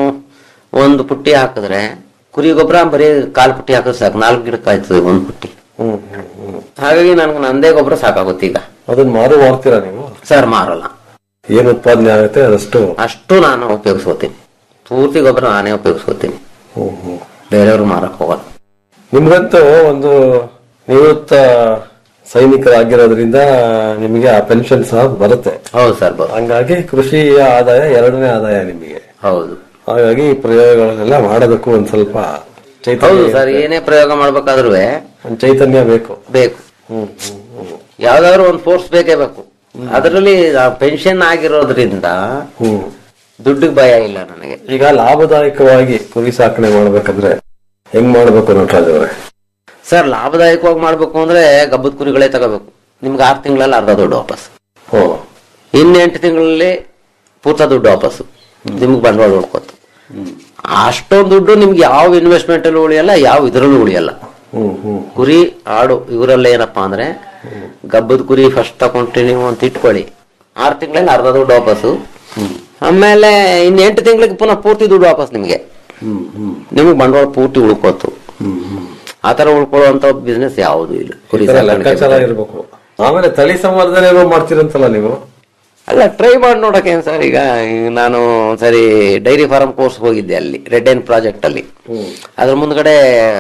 ಒಂದು ಪುಟ್ಟಿ ಹಾಕಿದ್ರೆ ಕುರಿ ಗೊಬ್ಬರ ಬರೀ ಕಾಲ್ ಪುಟ್ಟಿ ಹಾಕಿದ್ರೆ ಸಾಕು ನಾಲ್ಕು ಗಿಡಕ್ಕೆ ಆಯ್ತದೆ ಒಂದ್ ಪುಟ್ಟಿ ಹ್ಮ್ ಹ್ಮ್ ಹ್ಮ್ ಹಾಗಾಗಿ ನನಗೆ ನಂದೇ ಗೊಬ್ಬರ ಸಾಕಾಗುತ್ತೆ ಈಗ ಅದನ್ನ ಮಾರು ಮಾಡ್ತೀರಾ ನೀವು ಸರ್ ಮಾರಲ್ಲ ಏನ್ ಉತ್ಪಾದನೆ ಆಗುತ್ತೆ ಅದಷ್ಟು ಅಷ್ಟು ನಾನು ಉಪಯೋಗಿಸ್ಕೋತೀನಿ ಪೂರ್ತಿ ಗೊಬ್ಬರ ನಾನೇ ಉಪಯೋಗಿಸ್ಕೋತೀನಿ ಹ್ಮ್ ಹ್ಮ್ ಬೇರೆಯವರು ಮಾರಕ್ ಹೋಗಲ್ಲ ನಿಮ್ಗಂತೂ ಒಂದು ನಿವೃತ್ತ ಸೈನಿಕರಾಗಿರೋದ್ರಿಂದ ನಿಮಗೆ ಆ ಪೆನ್ಷನ್ ಸಹ ಬರುತ್ತೆ ಹೌದು ಸರ್ ಹಂಗಾಗಿ ಕೃಷಿಯ ಆದಾಯ ಎರಡನೇ ಆದಾಯ ನಿಮಗೆ ಹೌದು ಹಾಗಾಗಿ ಈ ಪ್ರಯೋಗಗಳನ್ನೆಲ್ಲ ಮಾಡೋದಕ್ಕೂ ಒಂದ್ ಸ್ವಲ್ಪ ಹೌದು ಚೈತನ್ಯ ಸರ್ ಏನೇ ಪ್ರಯೋಗ ಮಾಡ್ಬೇಕಾದ್ರೂ ಒಂದ್ ಚೈತನ್ಯ ಬೇಕು ಬೇಕು ಹ್ಮ್ ಹ್ಮ್ ಹ್ಮ್ ಯಾವ್ದಾದ್ರು ಒಂದು ಫೋರ್ಸ್ ಬೇಕೇ ಬೇಕು ಅದರಲ್ಲಿ ಪೆನ್ಷನ್ ಆಗಿರೋದ್ರಿಂದ ಹ್ಮ್ ದುಡ್ಡಿಗೆ ಭಯ ಇಲ್ಲ ನನಗೆ ಈಗ ಲಾಭದಾಯಕವಾಗಿ ಕುರಿ ಸಾಕಣೆ ಮಾಡ್ಬೇಕಂದ್ರೆ ಹೆಂಗ್ ಮಾಡ್ಬೇಕು ನಟರಾಜ್ ಅವರೇ ಸರ್ ಲಾಭದಾಯಕವಾಗಿ ಮಾಡ್ಬೇಕು ಅಂದ್ರೆ ಗಬ್ಬದ ಕುರಿಗಳೇ ತಗೋಬೇಕು ನಿಮ್ಗೆ ಆರು ತಿಂಗಳಲ್ಲಿ ಅರ್ಧ ದುಡ್ಡು ವಾಪಸ್ ಓ ಇನ್ನು ಎಂಟು ತಿಂಗಳಲ್ಲಿ ಪೂರ್ತ ದುಡ್ಡು ವಾಪಸ್ಸು ನಿಮ್ಗೆ ಬಂಡವಾಳ ಉಳ್ಕೋತು ಅಷ್ಟೊಂದು ದುಡ್ಡು ನಿಮ್ಗೆ ಯಾವ ಇನ್ವೆಸ್ಟ್ಮೆಂಟ್ ಅಲ್ಲೂ ಉಳಿಯಲ್ಲ ಯಾವ ಇದ್ರಲ್ಲೂ ಉಳಿಯಲ್ಲ ಹ್ಮ್ ಹ್ಮ್ ಕುರಿ ಆಡು ಇವರಲ್ಲಿ ಏನಪ್ಪಾ ಅಂದ್ರೆ ಗಬ್ಬದ ಕುರಿ ಫಸ್ಟ್ ತಗೊಂಡ್ರಿ ನೀವು ಅಂತ ಇಟ್ಕೊಳ್ಳಿ ಆರು ತಿಂಗಳಲ್ಲಿ ಅರ್ಧ ದುಡ್ಡು ವಾಪಸ್ಸು ಆಮೇಲೆ ಇನ್ನು ಎಂಟು ತಿಂಗಳಿಗೆ ಪುನಃ ಪೂರ್ತಿ ದುಡ್ಡು ವಾಪಸ್ ನಿಮಗೆ ಹ್ಮ್ ಹ್ಮ್ ನಿಮಗೆ ಬಂಡವಾಳ ಪೂರ್ತಿ ಉಳ್ಕೋತು ಹ್ಮ್ ಹ್ಮ್ ಆ ತರ ಉಳ್ಕೊಳ್ಳುವಂತ ಬಿಸ್ನೆಸ್ ಯಾವುದು ಇಲ್ಲ ಕುರಿ ಈ ತರ ಸಾಕಾಣಿಕೆ ಲೆಕ್ಕಾಚಾರ ಇರ್ಬೇಕು ಆಮೇಲೆ ತಳಿ ಸಂವರ್ಧನೆ ಏನೋ ಮಾಡ್ತೀರಂತಲ್ಲ ನೀವು ಅಲ್ಲ ಟ್ರೈ ಮಾಡಿ ನೋಡಕ್ಕೆ ಸರ್ ಈಗ ಈಗ ನಾನು ಒಂದ್ಸರಿ ಡೈರಿ ಫಾರ್ಮ್ ಕೋರ್ಸ್ ಹೋಗಿದ್ದೆ ಅಲ್ಲಿ ರೆಡ್ ಏನ್ ಪ್ರಾಜೆಕ್ಟ್ ಅಲ್ಲಿ ಅದ್ರ ಮುಂದ್ಗಡೆ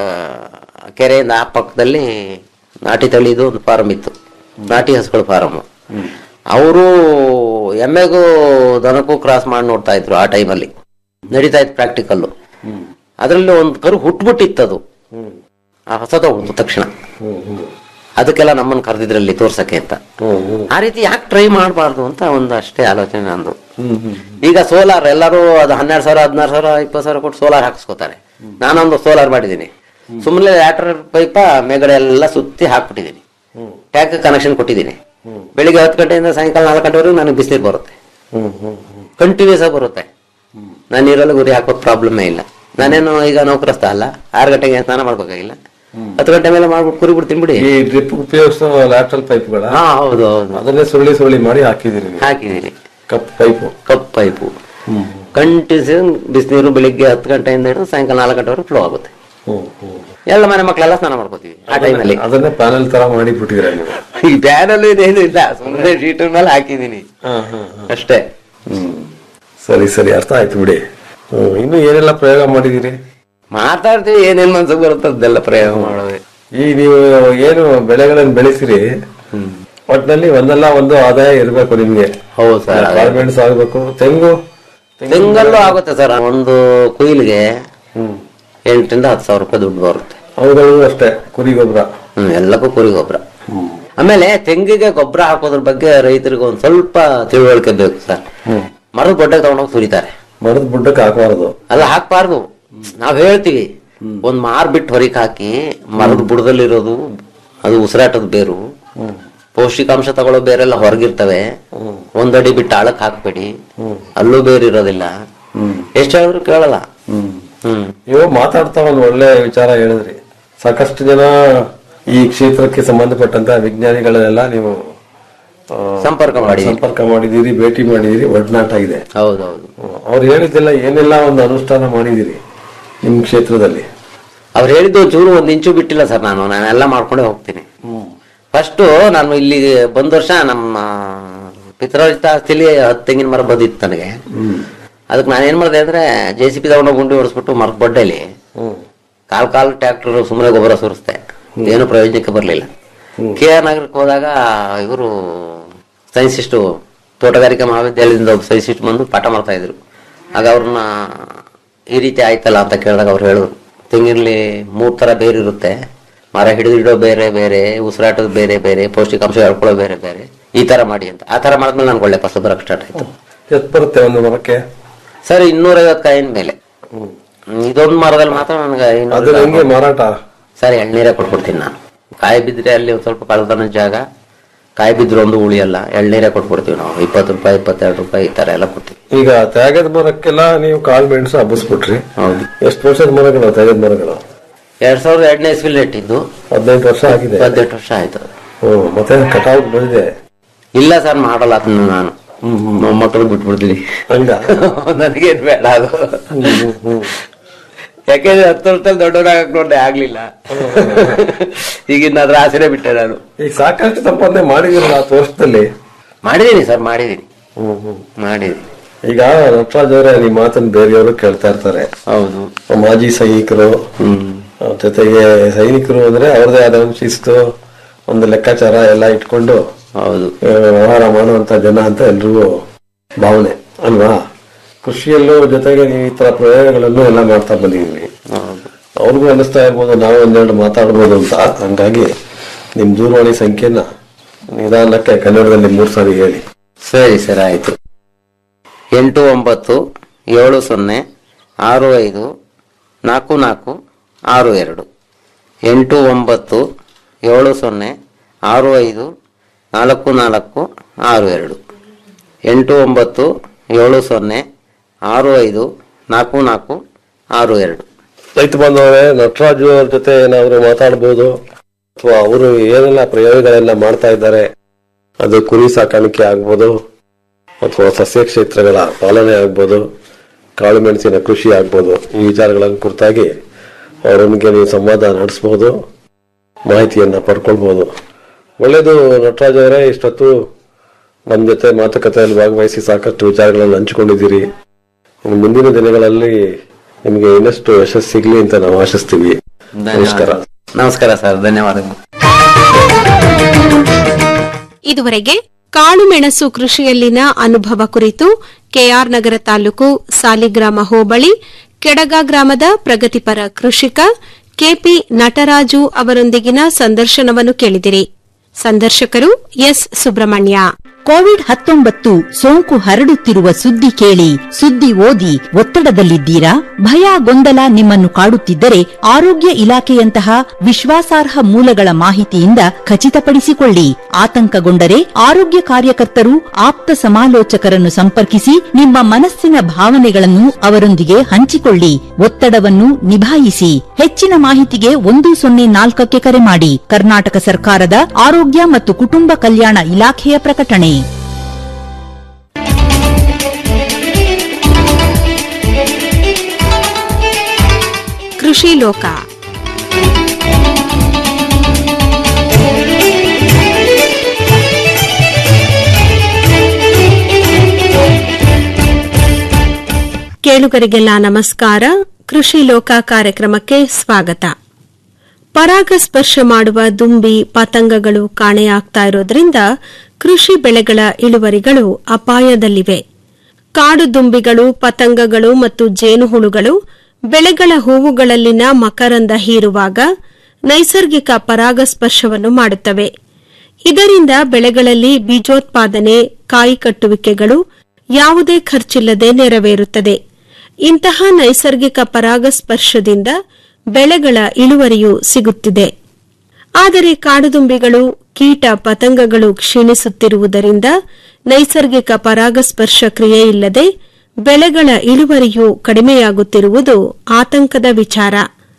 ಆ, ಕೆರೆಯಿಂದ ಆ ಪಕ್ಕದಲ್ಲಿ ನಾಟಿ ತಳಿದು ಒಂದು ಫಾರಂ ಇತ್ತು ನಾಟಿ ಹಸುಗಳ ಫಾರಂ ಅವರು ಎಮ್ಮೆಗೂ ದನಕ್ಕೂ ಕ್ರಾಸ್ ಮಾಡಿ ನೋಡ್ತಾ ಇದ್ರು ಆ ಟೈಮಲ್ಲಿ ನಡೀತಾ ಇತ್ತು ಪ್ರಾಕ್ಟಿಕಲ್ಲು ಅದರಲ್ಲಿ ಒಂದು ಕರು ಹುಟ್ಬಿಟ್ಟಿತ್ತದು ಆ ಹೊಸ ತಗೊಂಡು ತಕ್ಷಣ ಅದಕ್ಕೆಲ್ಲ ನಮ್ಮನ್ನ ಕರೆದಿದ್ರಲ್ಲಿ ತೋರ್ಸಕ್ಕೆ ಅಂತ ಆ ರೀತಿ ಯಾಕೆ ಟ್ರೈ ಮಾಡಬಾರ್ದು ಅಂತ ಒಂದು ಅಷ್ಟೇ ಆಲೋಚನೆ ನಂದು ಈಗ ಸೋಲಾರ್ ಎಲ್ಲರೂ ಅದು ಹನ್ನೆರಡು ಸಾವಿರ ಹದಿನಾರು ಸಾವಿರ ಇಪ್ಪತ್ತು ಸಾವಿರ ಕೊಟ್ಟು ಸೋಲಾರ್ ಹಾಕಿಸ್ಕೋತಾರೆ ನಾನೊಂದು ಸೋಲಾರ್ ಮಾಡಿದ್ದೀನಿ ಸುಮ್ಮನೆ ಲ್ಯಾಟರ್ ಪೈಪ ಮೇಗಡೆ ಎಲ್ಲ ಸುತ್ತಿ ಹಾಕ್ಬಿಟ್ಟಿದ್ದೀನಿ ಟ್ಯಾಂಕ್ ಕನೆಕ್ಷನ್ ಕೊಟ್ಟಿದ್ದೀನಿ ಬೆಳಿಗ್ಗೆ ಹತ್ತು ಗಂಟೆಯಿಂದ ಸಾಯಂಕಾಲ ನಾಲ್ಕು ಗಂಟೆವರೆಗೂ ನನಗೆ ಬಿಸಿನೀರು ಬರುತ್ತೆ ಕಂಟಿನ್ಯೂಸ್ ಆಗಿ ಬರುತ್ತೆ ನಾನು ನೀರಲ್ಲಿ ಗುರಿ ಹಾಕೋ ಪ್ರಾಬ್ಲಮೇ ಇಲ್ಲ ನಾನೇನು ಈಗ ನೌಕರಸ್ಥ ಅಲ್ಲ ಆರು ಗಂಟೆಗೆ ಸ್ನಾನ ಮಾಡ್ಬೇಕಾಗಿಲ್ಲ ಹತ್ತು ಗಂಟೆ ಮೇಲೆ ಮಾಡ್ಬಿಟ್ಟು ಕುರಿ ಬಿಡ್ತೀನಿ ಬಿಡಿ ಈ ಡ್ರಿಪ್ ಉಪಯೋಗಿಸೋ ಲ್ಯಾಟ್ರಲ್ ಪೈಪ್ಗಳ ಹಾ ಹೌದು ಹೌದು ಅದನ್ನೇ ಸುರುಳಿ ಸುರುಳಿ ಮಾಡಿ ಹಾಕಿದಿರಿ ನೀವು. ಹಾಕಿದೀನಿ cup pipe cup pipe continue ಬಿಸಿನೀರು ಬೆಳಿಗ್ಗೆ ಹತ್ತು ಗಂಟೆಯಿಂದ ಹಿಡಿದು ಸಾಯಂಕಾಲ ನಾಲ್ಕು ಗಂಟೆವರೆಗೆ ಫ್ಲೋ ಆಗುತ್ತೆ ಎಲ್ಲ ಮನೆ ಮಕ್ಕಳೆಲ್ಲ ಸ್ನಾನ ಮಾಡ್ಕೋತೀವಿ ಆ ಟೈಮಲ್ಲಿ ಅದನ್ನೇ ಪ್ಯಾನಲ್ ತರ ಮಾಡಿ ಬಿಟ್ಟಿದ್ದೀರಾ ನೀವು ಈ ಬ್ಯಾನಲ್ಲೂ ಇದೇನು ಇಲ್ಲ ಸುಮ್ಮನೆ ಶೀಟ್ ಮೇಲೆ ಹಾಕಿದೀನಿ ಅಷ್ಟೇ ಸರಿ ಸರಿ ಅರ್ಥ ಆಯ್ತು ಬಿಡಿ ಹ್ಮ್. ಇನ್ನು ಏನೆಲ್ಲ ಪ್ರಯೋಗ ಮಾಡಿದಿರಿ ಮಾತಾಡ್ತೀವಿ ಏನೇನ್ ಮನ್ಸಿಗೆ ಬರುತ್ತೆ ಅದೆಲ್ಲ ಪ್ರಯೋಗ ಮಾಡೋದು ಈ ನೀವು ಏನು ಬೆಳೆಗಳನ್ನು ಬೆಳೆಸಿರಿ ಒಟ್ಟಿನಲ್ಲಿ ಒಂದಲ್ಲ ಒಂದು ಆದಾಯ ಇರಬೇಕು ನಿಮ್ಗೆ ಹೌದು ಸರ್ ಗಾರ್ಮೆಂಟ್ಸ್ ಆಗ್ಬೇಕು ತೆಂಗು ತೆಂಗಲ್ಲೂ ಆಗುತ್ತೆ ಸರ್ ಒಂದು ಕುಯಿಲ್ಗೆ ಎಂಟರಿಂದ ಹತ್ತು ಸಾವಿರ ರೂಪಾಯಿ ದುಡ್ಡು ಬರುತ್ತೆ ಅವುಗಳು ಅಷ್ಟೇ ಕುರಿ ಗೊಬ್ಬರ ಹ್ಮ್ ಎಲ್ಲಕ್ಕೂ ಕುರಿ ಗೊಬ್ಬರ ಆಮೇಲೆ ತೆಂಗಿಗೆ ಗೊಬ್ಬರ ಹಾಕೋದ್ರ ಬಗ್ಗೆ ರೈತರಿಗೆ ಒಂದ್ ಸ್ವಲ್ಪ ತಿಳುವಳಿಕೆ ಬೇಕು ಸರ್ ಮರದ ಬೊಡ್ಡೆಗೆ ತಗೊಂಡೋಗಿ ಸುರಿತಾರೆ ಮರದ ಬುಡ್ಡಕ್ಕೆ ಹಾಕಬಾರದು ಅಲ್ಲ ಹಾಕ್ಬಾರ್ದು ನಾವ್ ಹೇಳ್ತೀವಿ ಒಂದ್ ಮಾರ್ ಬಿಟ್ಟು ಹೊರಗೆ ಹಾಕಿ ಮರದ ಬುಡದಲ್ಲಿರೋದು ಅದು ಉಸಿರಾಟದ ಬೇರು ಪೌಷ್ಟಿಕಾಂಶ ತಗೊಳ್ಳೋ ಬೇರೆಲ್ಲ ಹೊರಗಿರ್ತವೆ ಒಂದಡಿ ಬಿಟ್ಟು ಆಳಕ್ ಹಾಕ್ಬೇಡಿ ಅಲ್ಲೂ ಬೇರೆ ಇರೋದಿಲ್ಲ ಎಷ್ಟು ಹೇಳಿದ್ರು ಕೇಳಲ್ಲ ಹ್ಮ್ ನೀವು ಮಾತಾಡ್ತಾ ಒಂದು ಒಳ್ಳೆ ವಿಚಾರ ಹೇಳಿದ್ರಿ ಸಾಕಷ್ಟು ಜನ ಈ ಕ್ಷೇತ್ರಕ್ಕೆ ಸಂಬಂಧಪಟ್ಟಂತ ವಿಜ್ಞಾನಿಗಳೆಲ್ಲ ನೀವು ಆ, ಸಂಪರ್ಕ ಮಾಡಿ ಸಂಪರ್ಕ ಮಾಡಿದಿರಿ ಭೇಟಿ ಮಾಡಿದಿರಿ ಒಡನಾಟ ಇದೆ ಹೌದೌದು ಅವ್ರು ಹೇಳಿದ್ದೆಲ್ಲ ಏನೆಲ್ಲ ಒಂದು ಅನುಷ್ಠಾನ ಮಾಡಿದಿರಿ ನಿಮ್ ಕ್ಷೇತ್ರದಲ್ಲಿ ಅವ್ರು ಹೇಳಿದ್ದು ಚೂರು ಒಂದ್ ಇಂಚು ಬಿಟ್ಟಿಲ್ಲ ಸರ್ ನಾನು ನಾನೆಲ್ಲ ಮಾಡ್ಕೊಂಡೇ ಹೋಗ್ತೀನಿ ಫಸ್ಟ್ ನಾನು ಇಲ್ಲಿ ಬಂದ ವರ್ಷ ನಮ್ಮ ಪಿತ್ರಾರ್ಜಿತ ಆಸ್ತಿಲಿ ಹತ್ತು ತೆಂಗಿನ ಮರ ಬಂದಿತ್ತು ನನಗೆ ಅದಕ್ಕೆ ನಾನು ಏನ್ ಮಾಡಿದೆ ಅಂದ್ರೆ ಜೆ ಸಿ ಪಿ ತಗೊಂಡೋಗಿ ಗುಂಡಿ ಹೊಡಿಸ್ಬಿಟ್ಟು ಮರದ ಬಡ್ಡೆಲಿ ಕಾಲ್ ಕಾಲ್ ಟ್ರ್ಯಾಕ್ಟರ್ ಸುಮ್ಮನೆ ಗೊಬ್ಬರ ಸುರಿಸ್ದೆ ಏನು ಪ್ರಯೋಜನಕ್ಕೆ ಬರಲಿಲ್ಲ ಕೆ ಆರ್ ನಗರಕ್ಕೆ ಹೋದಾಗ ಇವರು ಸೈನ್ಸಿಸ್ಟು ತೋಟಗಾರಿಕಾ ಮಹಾವಿದ್ಯಾಲಯದಿಂದ ಒಬ್ಬ ಸೈನ್ಸಿಸ್ಟ್ ಬಂದು ಪಾಠ ಮಾಡ್ತಾ ಇದ್ರು ಆಗ ಅವ್ರನ್ನ ಈ ರೀತಿ ಆಯ್ತಲ್ಲ ಅಂತ ಕೇಳಿದಾಗ ಅವ್ರು ಹೇಳಿದ್ರು ತೆಂಗಿನಲ್ಲಿ ಮೂರ್ ತರ ಬೇರೆ ಇರುತ್ತೆ ಮರ ಹಿಡಿದಿಡೋ ಬೇರೆ ಬೇರೆ ಉಸಿರಾಟದ ಬೇರೆ ಬೇರೆ ಪೌಷ್ಟಿಕಾಂಶ ಹೇಳ್ಕೊಳ್ಳೋ ಬೇರೆ ಬೇರೆ ಈ ತರ ಮಾಡಿ ಅಂತ ಆ ತರ ಮಾಡಿದ್ಮೇಲೆ ನನ್ಗೆ ಒಳ್ಳೆ ಫಸಲು ಬರಕ್ ಸ್ಟಾರ್ಟ್ ಆಯ್ತು ಎತ್ ಬರುತ್ತೆ ಒಂದು ಮರಕ್ಕೆ ಸರ್ ಇನ್ನೂರೈವತ್ತು ಕಾಯಿನ ಮೇಲೆ ಇದೊಂದು ಮರದಲ್ಲಿ ಮಾತ್ರ ನನಗೆ ಅದು ಹೆಂಗೆ ಮಾರಾಟ ಸರ್ ಎಳ್ನೀರೇ ಕೊಟ್ಬಿಡ್ತೀನಿ ನಾನು ಕಾಯಿ ಬಿದ್ರೆ ಅಲ್ಲಿ ಒಂದ್ ಸ್ವಲ್ಪ ಕಳ್ದನ ಜಾಗ ಕಾಯಿ ಬಿದ್ರೆ ಒಂದು ಉಳಿಯಲ್ಲ ಎಳ್ನೀರೇ ಕೊಟ್ಬಿಡ್ತೀವಿ ನಾವು ಇಪ್ಪತ್ತು ರೂಪಾಯಿ ಇಪ್ಪತ್ತೆರಡು ರೂಪಾಯಿ ಈ ತರ ಎಲ್ಲ ಕೊಡ್ತೀವಿ ಈಗ ತ್ಯಾಗದ ಮರಕ್ಕೆಲ್ಲ ನೀವು ಕಾಳು ಮೆಣಸು ಹಬ್ಬಿಸ್ಬಿಟ್ರಿ ಹೌದು ಎಷ್ಟು ವರ್ಷದ ಮರಗಳು ತ್ಯಾಗದ ಮರಗಳು ಎರಡ್ ಸಾವಿರದ ಎರಡನೇ ಇಸ್ವಿಲ್ ನೆಟ್ಟಿದ್ದು ಹದಿನೆಂಟು ವರ್ಷ ಆಗಿದೆ ಹದಿನೆಂಟು ವರ್ಷ ಆಯ್ತು ಹ್ಮ್ ಮತ್ತೆ ಕಟಾವ್ ಬಂದಿದೆ ಇಲ್ಲ ಸರ್ ಮಾಡಲ್ಲ ಅದನ್ನ ನಾನು ಮೊಮ್ಮಕ್ಕಳು ಬಿಟ್ಬಿಡ್ತೀನಿ ಹಂಗ ನನಗೇನ್ ಬೇಡ ಅದು ಯಾಕೆಂದ್ರೆ ಹತ್ತು ವರ್ಷದಲ್ಲಿ ದೊಡ್ಡವರಾಗಕ್ ನೋಡ್ದೆ ಆಗ್ಲಿಲ್ಲ ಈಗಿನ ಅದ್ರ ಆಸೆನೆ ಬಿಟ್ಟೆ ನಾನು ಈಗ ಸಾಕಷ್ಟು ಸಂಪಾದನೆ ಮಾಡಿದಿರಲ್ಲ ಹತ್ತು ವರ್ಷದಲ್ಲಿ ಮಾಡಿದೀನಿ ಸರ್ ಮಾಡಿದೀನಿ ಹ್ಮ್ ಹ್ಮ್ ಮಾಡಿದೀನಿ ಈಗ ನಟರಾಜ್ ಅವರೇ ನಿಮ್ಮ ಮಾತನ್ನ ಬೇರೆಯವರು ಕೇಳ್ತಾ ಇರ್ತಾರೆ ಹೌದು ಮಾಜಿ ಸೈನಿಕರು ಹ್ಮ್ ಆ, ಜೊತೆಗೆ ಸೈನಿಕರು ಅಂದ್ರೆ ಅವ್ರದೇ ಆದ ಒಂದು ಶಿಸ್ತು ಒಂದು ಲೆಕ್ಕಾಚಾರ ಎಲ್ಲ ಇಟ್ಕೊಂಡು ಹೌದು ಆ, ವ್ಯವಹಾರ ಮಾಡುವಂತ ಜನ ಅಂತ ಎಲ್ರಿಗೂ ಭಾವನೆ ಅಲ್ವಾ ಕೃಷಿಯಲ್ಲೂ ಜೊತೆಗೆ ನೀವು ಈ ತರ ಪ್ರಯೋಗಗಳನ್ನು ಎಲ್ಲ ಮಾಡ್ತಾ ಬಂದಿದ್ದೀವಿ ಹೌದು ಅವ್ರಿಗೂ ಅನಿಸ್ತಾ ಇರ್ಬೋದು ನಾವು ಒಂದೆರಡು ಮಾತಾಡ್ಬೋದು ಅಂತ ಹಂಗಾಗಿ ನಿಮ್ ದೂರವಾಣಿ ಸಂಖ್ಯೆನ ನಿಧಾನಕ್ಕೆ ಕನ್ನಡದಲ್ಲಿ ಮೂರ್ ಸಾರಿ ಹೇಳಿ ಸರಿ ಸರ್ ಆಯ್ತು ಎಂಟು ಒಂಬತ್ತು ಏಳು ಸೊನ್ನೆ ಆರು ಐದು ನಾಲ್ಕು ನಾಲ್ಕು ಆರು ಎರಡು ಎಂಟು ಒಂಬತ್ತು ಏಳು ಸೊನ್ನೆ ಆರು ಐದು ನಾಲ್ಕು ನಾಲ್ಕು ಆರು ಎರಡು ಎಂಟು ಒಂಬತ್ತು ಏಳು ಸೊನ್ನೆ ಆರು ಐದು ನಾಲ್ಕು ನಾಲ್ಕು ಆರು ಎರಡು ರೈತ ಬಾಂಧವರೇ ನಟರಾಜು ಅವ್ರ ಜೊತೆ ಏನಾದ್ರು ಮಾತಾಡ್ಬೋದು ಅಥವಾ ಅವರು ಏನೆಲ್ಲ ಪ್ರಯೋಗಗಳೆಲ್ಲ ಮಾಡ್ತಾ ಇದ್ದಾರೆ ಅದು ಕುರಿ ಸಾಕಾಣಿಕೆ ಆಗ್ಬೋದು ಅಥವಾ ಸಸ್ಯ ಕ್ಷೇತ್ರಗಳ ಪಾಲನೆ ಆಗ್ಬೋದು ಕಾಳು ಮೆಣಸಿನ ಕೃಷಿ ಆಗ್ಬೋದು ಈ ವಿಚಾರಗಳನ್ನು ಕುರಿತಾಗಿ ಅವರೊಂದಿಗೆ ನೀವು ಸಂವಾದ ನಡೆಸ್ಬೋದು ಮಾಹಿತಿಯನ್ನ ಪಡ್ಕೊಳ್ಬೋದು ಒಳ್ಳೇದು ನಟರಾಜ್ ಅವರೇ ಇಷ್ಟೊತ್ತು ನಮ್ಮ ಜೊತೆ ಮಾತುಕತೆಯಲ್ಲಿ ಭಾಗವಹಿಸಿ ಸಾಕಷ್ಟು ವಿಚಾರಗಳನ್ನು ಹಂಚಿಕೊಂಡಿದ್ದೀರಿ ಇನ್ನು ಮುಂದಿನ ದಿನಗಳಲ್ಲಿ ನಿಮಗೆ ಇನ್ನಷ್ಟು ಯಶಸ್ಸು ಸಿಗ್ಲಿ ಅಂತ ನಾವು ಆಶಿಸ್ತೀವಿ ನಮಸ್ಕಾರ ನಮಸ್ಕಾರ ಸರ್ ಧನ್ಯವಾದಗಳು ಇದುವರೆಗೆ ಕಾಳು ಮೆಣಸು ಕೃಷಿಯಲ್ಲಿನ ಅನುಭವ ಕುರಿತು ಕೆಆರ್ ನಗರ ತಾಲೂಕು ಸಾಲಿಗ್ರಾಮ ಹೋಬಳಿ ಕೆಡಗ ಗ್ರಾಮದ ಪ್ರಗತಿಪರ ಕೃಷಿಕ ಕೆಪಿ ನಟರಾಜು ಅವರೊಂದಿಗಿನ ಸಂದರ್ಶನವನ್ನು ಕೇಳಿದಿರಿ ಸಂದರ್ಶಕರು ಎಸ್ ಸುಬ್ರಹ್ಮಣ್ಯ ಕೋವಿಡ್ ಹತ್ತೊಂಬತ್ತು ಸೋಂಕು ಹರಡುತ್ತಿರುವ ಸುದ್ದಿ ಕೇಳಿ ಸುದ್ದಿ ಓದಿ ಒತ್ತಡದಲ್ಲಿದ್ದೀರಾ ಭಯ ಗೊಂದಲ ನಿಮ್ಮನ್ನು ಕಾಡುತ್ತಿದ್ದರೆ ಆರೋಗ್ಯ ಇಲಾಖೆಯಂತಹ ವಿಶ್ವಾಸಾರ್ಹ ಮೂಲಗಳ ಮಾಹಿತಿಯಿಂದ ಖಚಿತಪಡಿಸಿಕೊಳ್ಳಿ ಆತಂಕಗೊಂಡರೆ ಆರೋಗ್ಯ ಕಾರ್ಯಕರ್ತರು ಆಪ್ತ ಸಮಾಲೋಚಕರನ್ನು ಸಂಪರ್ಕಿಸಿ ನಿಮ್ಮ ಮನಸ್ಸಿನ ಭಾವನೆಗಳನ್ನು ಅವರೊಂದಿಗೆ ಹಂಚಿಕೊಳ್ಳಿ ಒತ್ತಡವನ್ನು ನಿಭಾಯಿಸಿ ಹೆಚ್ಚಿನ ಮಾಹಿತಿಗೆ ಒಂದು ಸೊನ್ನೆ ನಾಲ್ಕಕ್ಕೆ ಕರೆ ಮಾಡಿ ಕರ್ನಾಟಕ ಸರ್ಕಾರದ ಆರೋಗ್ಯ ಮತ್ತು ಕುಟುಂಬ ಕಲ್ಯಾಣ ಇಲಾಖೆಯ ಪ್ರಕಟಣೆ ಕೃಷಿ ಲೋಕ ಕೇಳುಗರಿಗೆಲ್ಲ ನಮಸ್ಕಾರ ಕೃಷಿ ಲೋಕ ಕಾರ್ಯಕ್ರಮಕ್ಕೆ ಸ್ವಾಗತ ಪರಾಗಸ್ಪರ್ಶ ಮಾಡುವ ದುಂಬಿ ಪತಂಗಗಳು ಕಾಣೆಯಾಗ್ತಾ ಇರೋದ್ರಿಂದ ಕೃಷಿ ಬೆಳೆಗಳ ಇಳುವರಿಗಳು ಅಪಾಯದಲ್ಲಿವೆ ಕಾಡು ದುಂಬಿಗಳು ಪತಂಗಗಳು ಮತ್ತು ಜೇನುಹುಳುಗಳು ಬೆಳೆಗಳ ಹೂವುಗಳಲ್ಲಿನ ಮಕರಂದ ಹೀರುವಾಗ ನೈಸರ್ಗಿಕ ಪರಾಗಸ್ಪರ್ಶವನ್ನು ಮಾಡುತ್ತವೆ ಇದರಿಂದ ಬೆಳೆಗಳಲ್ಲಿ ಬೀಜೋತ್ಪಾದನೆ ಕಾಯಿ ಕಟ್ಟುವಿಕೆಗಳು ಯಾವುದೇ ಖರ್ಚಿಲ್ಲದೆ ನೆರವೇರುತ್ತದೆ ಇಂತಹ ನೈಸರ್ಗಿಕ ಪರಾಗಸ್ಪರ್ಶದಿಂದ ಬೆಳೆಗಳ ಇಳುವರಿಯು ಸಿಗುತ್ತಿದೆ ಆದರೆ ಕಾಡುದುಂಬಿಗಳು ಕೀಟ ಪತಂಗಗಳು ಕ್ಷೀಣಿಸುತ್ತಿರುವುದರಿಂದ ನೈಸರ್ಗಿಕ ಪರಾಗಸ್ಪರ್ಶ ಕ್ರಿಯೆ ಇಲ್ಲದೆ ಬೆಳೆಗಳ ಇಳುವರಿಯು ಕಡಿಮೆಯಾಗುತ್ತಿರುವುದು ಆತಂಕದ ವಿಚಾರ